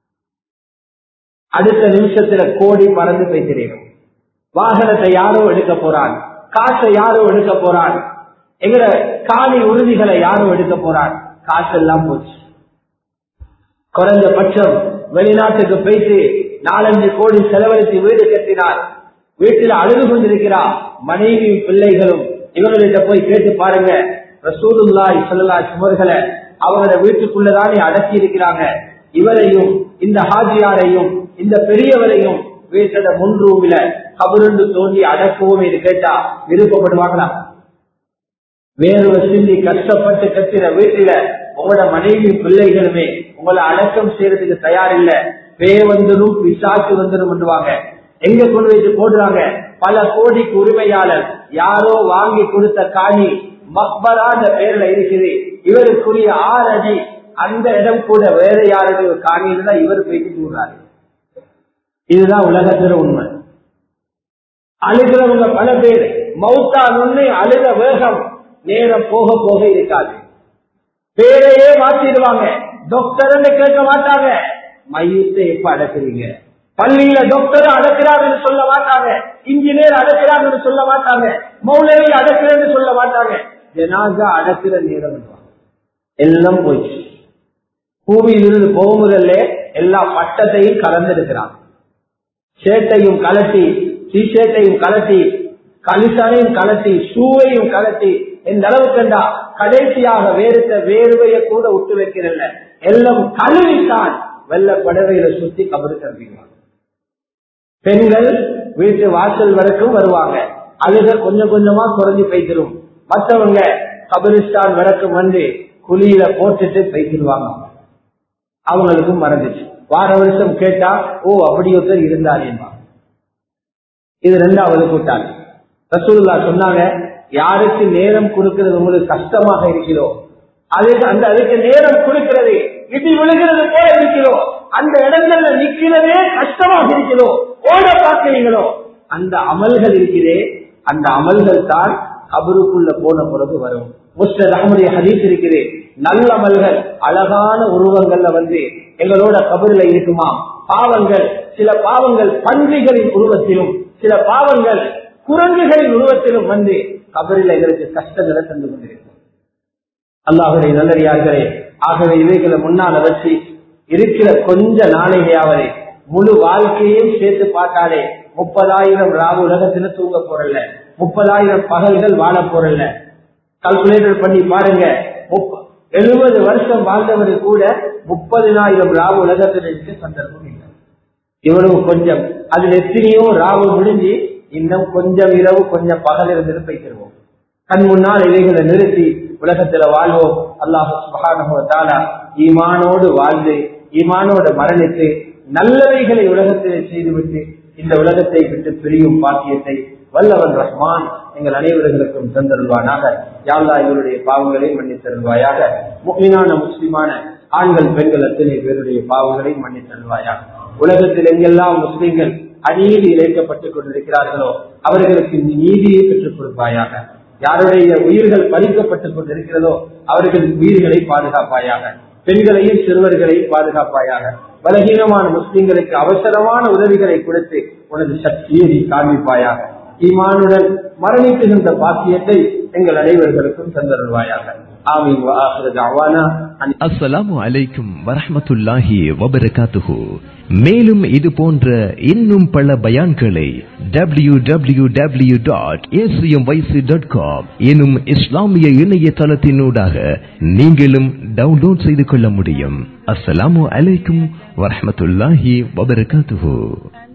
அடுத்த நிமிஷத்துல கோடி பறந்து போய் தெரியும் வாகனத்தை யாரோ எடுக்க போறான் காசை யாரோ எடுக்க போறான் எங்கட காணி உறுதிகளை யாரோ எடுக்க போறான் காசெல்லாம் போச்சு குறைஞ்சபட்சம் வெளிநாட்டுக்கு போயிட்டு நாலஞ்சு கோடி செலவழித்து வீடு கட்டினார் வீட்டில் அழுது கொண்டிருக்கிறார் மனைவியும் பிள்ளைகளும் இவங்கள்ட்ட போய் கேட்டு பாருங்க ரசூலுல்லாய் சொல்லலா சுமர்களை அவங்கள வீட்டுக்குள்ளதானே அடக்கி இருக்கிறாங்க இவரையும் இந்த ஹாஜியாரையும் இந்த பெரியவரையும் வீட்டோட முன் ரூமில கபருண்டு தோண்டி அடக்குவோம் என்று கேட்டா விருப்பப்படுவாங்களா வேறு சிந்தி கஷ்டப்பட்டு கட்டின வீட்டுல உங்களோட மனைவி பிள்ளைகளுமே உங்களை அடக்கம் செய்யறதுக்கு தயார் இல்ல பே வந்துடும் பிசாக்கு வந்துடும் பண்ணுவாங்க எங்க கொண்டு வைத்து போடுறாங்க பல கோடிக்கு உரிமையாளர் யாரோ வாங்கி கொடுத்த காணி மக்பரா அந்த பேர்ல இருக்குது இவருக்குரிய ஆறு அடி அந்த இடம் கூட வேற யாருடைய காணியில தான் இவர் போயிட்டு கூடுறாரு இதுதான் உலகத்துல உண்மை அழுகிறவங்க பல பேர் மௌத்தா ஒண்ணு அழுத வேகம் நேரம் போக போக இருக்காது பேரையே மாத்திடுவாங்க டாக்டர் கேட்க மாட்டாங்க மையத்தை எப்ப அடக்குறீங்க பள்ளியில டாக்டர் அடக்கிறாங்கன்னு சொல்ல மாட்டாங்க இன்ஜினியர் அடக்கிறாங்கன்னு சொல்ல மாட்டாங்க மௌலவி அடக்கிறேன்னு சொல்ல மாட்டாங்க ஜனாசா அடக்கிற நேரம் எல்லாம் போயிடுச்சு பூமியிலிருந்து போகும்போதல்ல எல்லா பட்டத்தையும் கலந்திருக்கிறான் ஷேட்டையும் கலட்டி டி ஷர்ட்டையும் கலட்டி கலிசானையும் கலட்டி ஷூவையும் கலட்டி எந்த அளவுக்குண்டா கடைசியாக வேறுத்த வேர்வையை கூட விட்டு வைக்கிறல்ல எல்லாம் கழுவித்தான் வெள்ள படவையில சுத்தி கபரு கருவிவாங்க பெண்கள் வீட்டு வாசல் வரைக்கும் வருவாங்க அழுக கொஞ்சம் கொஞ்சமா குறைஞ்சு போய்த்திரும் மற்றவங்க கபரிஸ்தான் வரைக்கும் வந்து குழியில போட்டுட்டு போய்த்திருவாங்க அவங்களுக்கும் மறந்துச்சு வார வருஷம் கேட்டா ஓ அப்படி ஒருத்தர் இருந்தாரேன்பா இது ரெண்டாவது கூட்டாளி ரசூல்லா சொன்னாங்க யாருக்கு நேரம் கொடுக்கிறது உங்களுக்கு கஷ்டமாக இருக்கிறோ அதுக்கு அந்த அதுக்கு நேரம் கொடுக்கிறது இடி விழுகிறது போல இருக்கிறோ அந்த இடங்கள்ல நிக்கிறதே கஷ்டமாக இருக்கிறோ ஓட பார்க்கிறீங்களோ அந்த அமல்கள் இருக்கிறே அந்த அமல்கள் தான் கபருக்குள்ள போன பிறகு வரும் முஸ்டர் அகமது ஹதீஸ் இருக்கிறேன் நல்ல அமல்கள் அழகான உருவங்கள்ல வந்து எங்களோட கபரில இருக்குமா பாவங்கள் சில பாவங்கள் பன்றிகளின் உருவத்திலும் சில பாவங்கள் குரங்குகளின் உருவத்திலும் வந்து கபரில் எங்களுக்கு கஷ்டங்களை தந்து கொண்டிருக்கும் அல்லாஹுடைய நல்லறியார்களே ஆகவே இவைகளை முன்னால வச்சு இருக்கிற கொஞ்ச நாளையாவது முழு வாழ்க்கையும் சேர்த்து பார்த்தாலே முப்பதாயிரம் ராவு உலகத்துல தூங்க போறல முப்பதாயிரம் பகல்கள் வாழ போறல கால்குலேட்டர் பண்ணி பாருங்க எழுபது வருஷம் வாழ்ந்தவர் கூட முப்பதினாயிரம் ராவு உலகத்தில் இருக்க சந்தர்ப்பம் இல்லை இவ்வளவு கொஞ்சம் அதுல எத்தனையோ ராவு முடிஞ்சு இன்னும் கொஞ்சம் இரவு கொஞ்சம் பகல் இருந்து போய்க்கிடுவோம் கண் முன்னால் இவைகளை நிறுத்தி உலகத்துல வாழ்வோம் அல்லாஹு சுபகான ஈமானோடு வாழ்ந்து ஈமானோடு மரணித்து நல்லவைகளை உலகத்திலே செய்துவிட்டு இந்த உலகத்தை விட்டு பிரியும் பாக்கியத்தை வல்லவன் ரஹ்மான் எங்கள் அனைவர்களுக்கும் தந்தருள்வானாக யாழ்லா இவருடைய பாவங்களை மன்னித்தருள்வாயாக முக்மீனான முஸ்லிமான ஆண்கள் பெண்கள் அத்தனை பேருடைய பாவங்களை மன்னித்தருள்வாயாக உலகத்தில் எங்கெல்லாம் முஸ்லிம்கள் அநீதி இழைக்கப்பட்டுக் கொண்டிருக்கிறார்களோ அவர்களுக்கு நீதியை பெற்றுக் கொடுப்பாயாக யாருடைய உயிர்கள் பறிக்கப்பட்டுக் கொண்டிருக்கிறதோ அவர்களின் உயிர்களை பாதுகாப்பாயாக பெண்களையும் சிறுவர்களையும் பாதுகாப்பாயாக பலகீனமான முஸ்லிம்களுக்கு அவசரமான உதவிகளை கொடுத்து உனது சக்தியை நீ காண்பிப்பாயாக ஈமானுடன் மரணிக்குகின்ற பாக்கியத்தை எங்கள் அனைவர்களுக்கும் தந்தருள்வாயாக ஆமீன் அஸ்ஸலாமு அலைக்கும் வரஹமத்துல்லாஹி வபரகாத்துஹு மேலும் இது போன்ற இன்னும் பல பயான்களை W W W dot dot com எனும் இஸ்லாமிய இணையதளத்தினூடாக நீங்களும் டவுன்லோட் செய்து கொள்ள முடியும் அஸ்ஸலாமு அலைக்கும் வரஹமத்துல்லாஹி வபரகாத்துஹு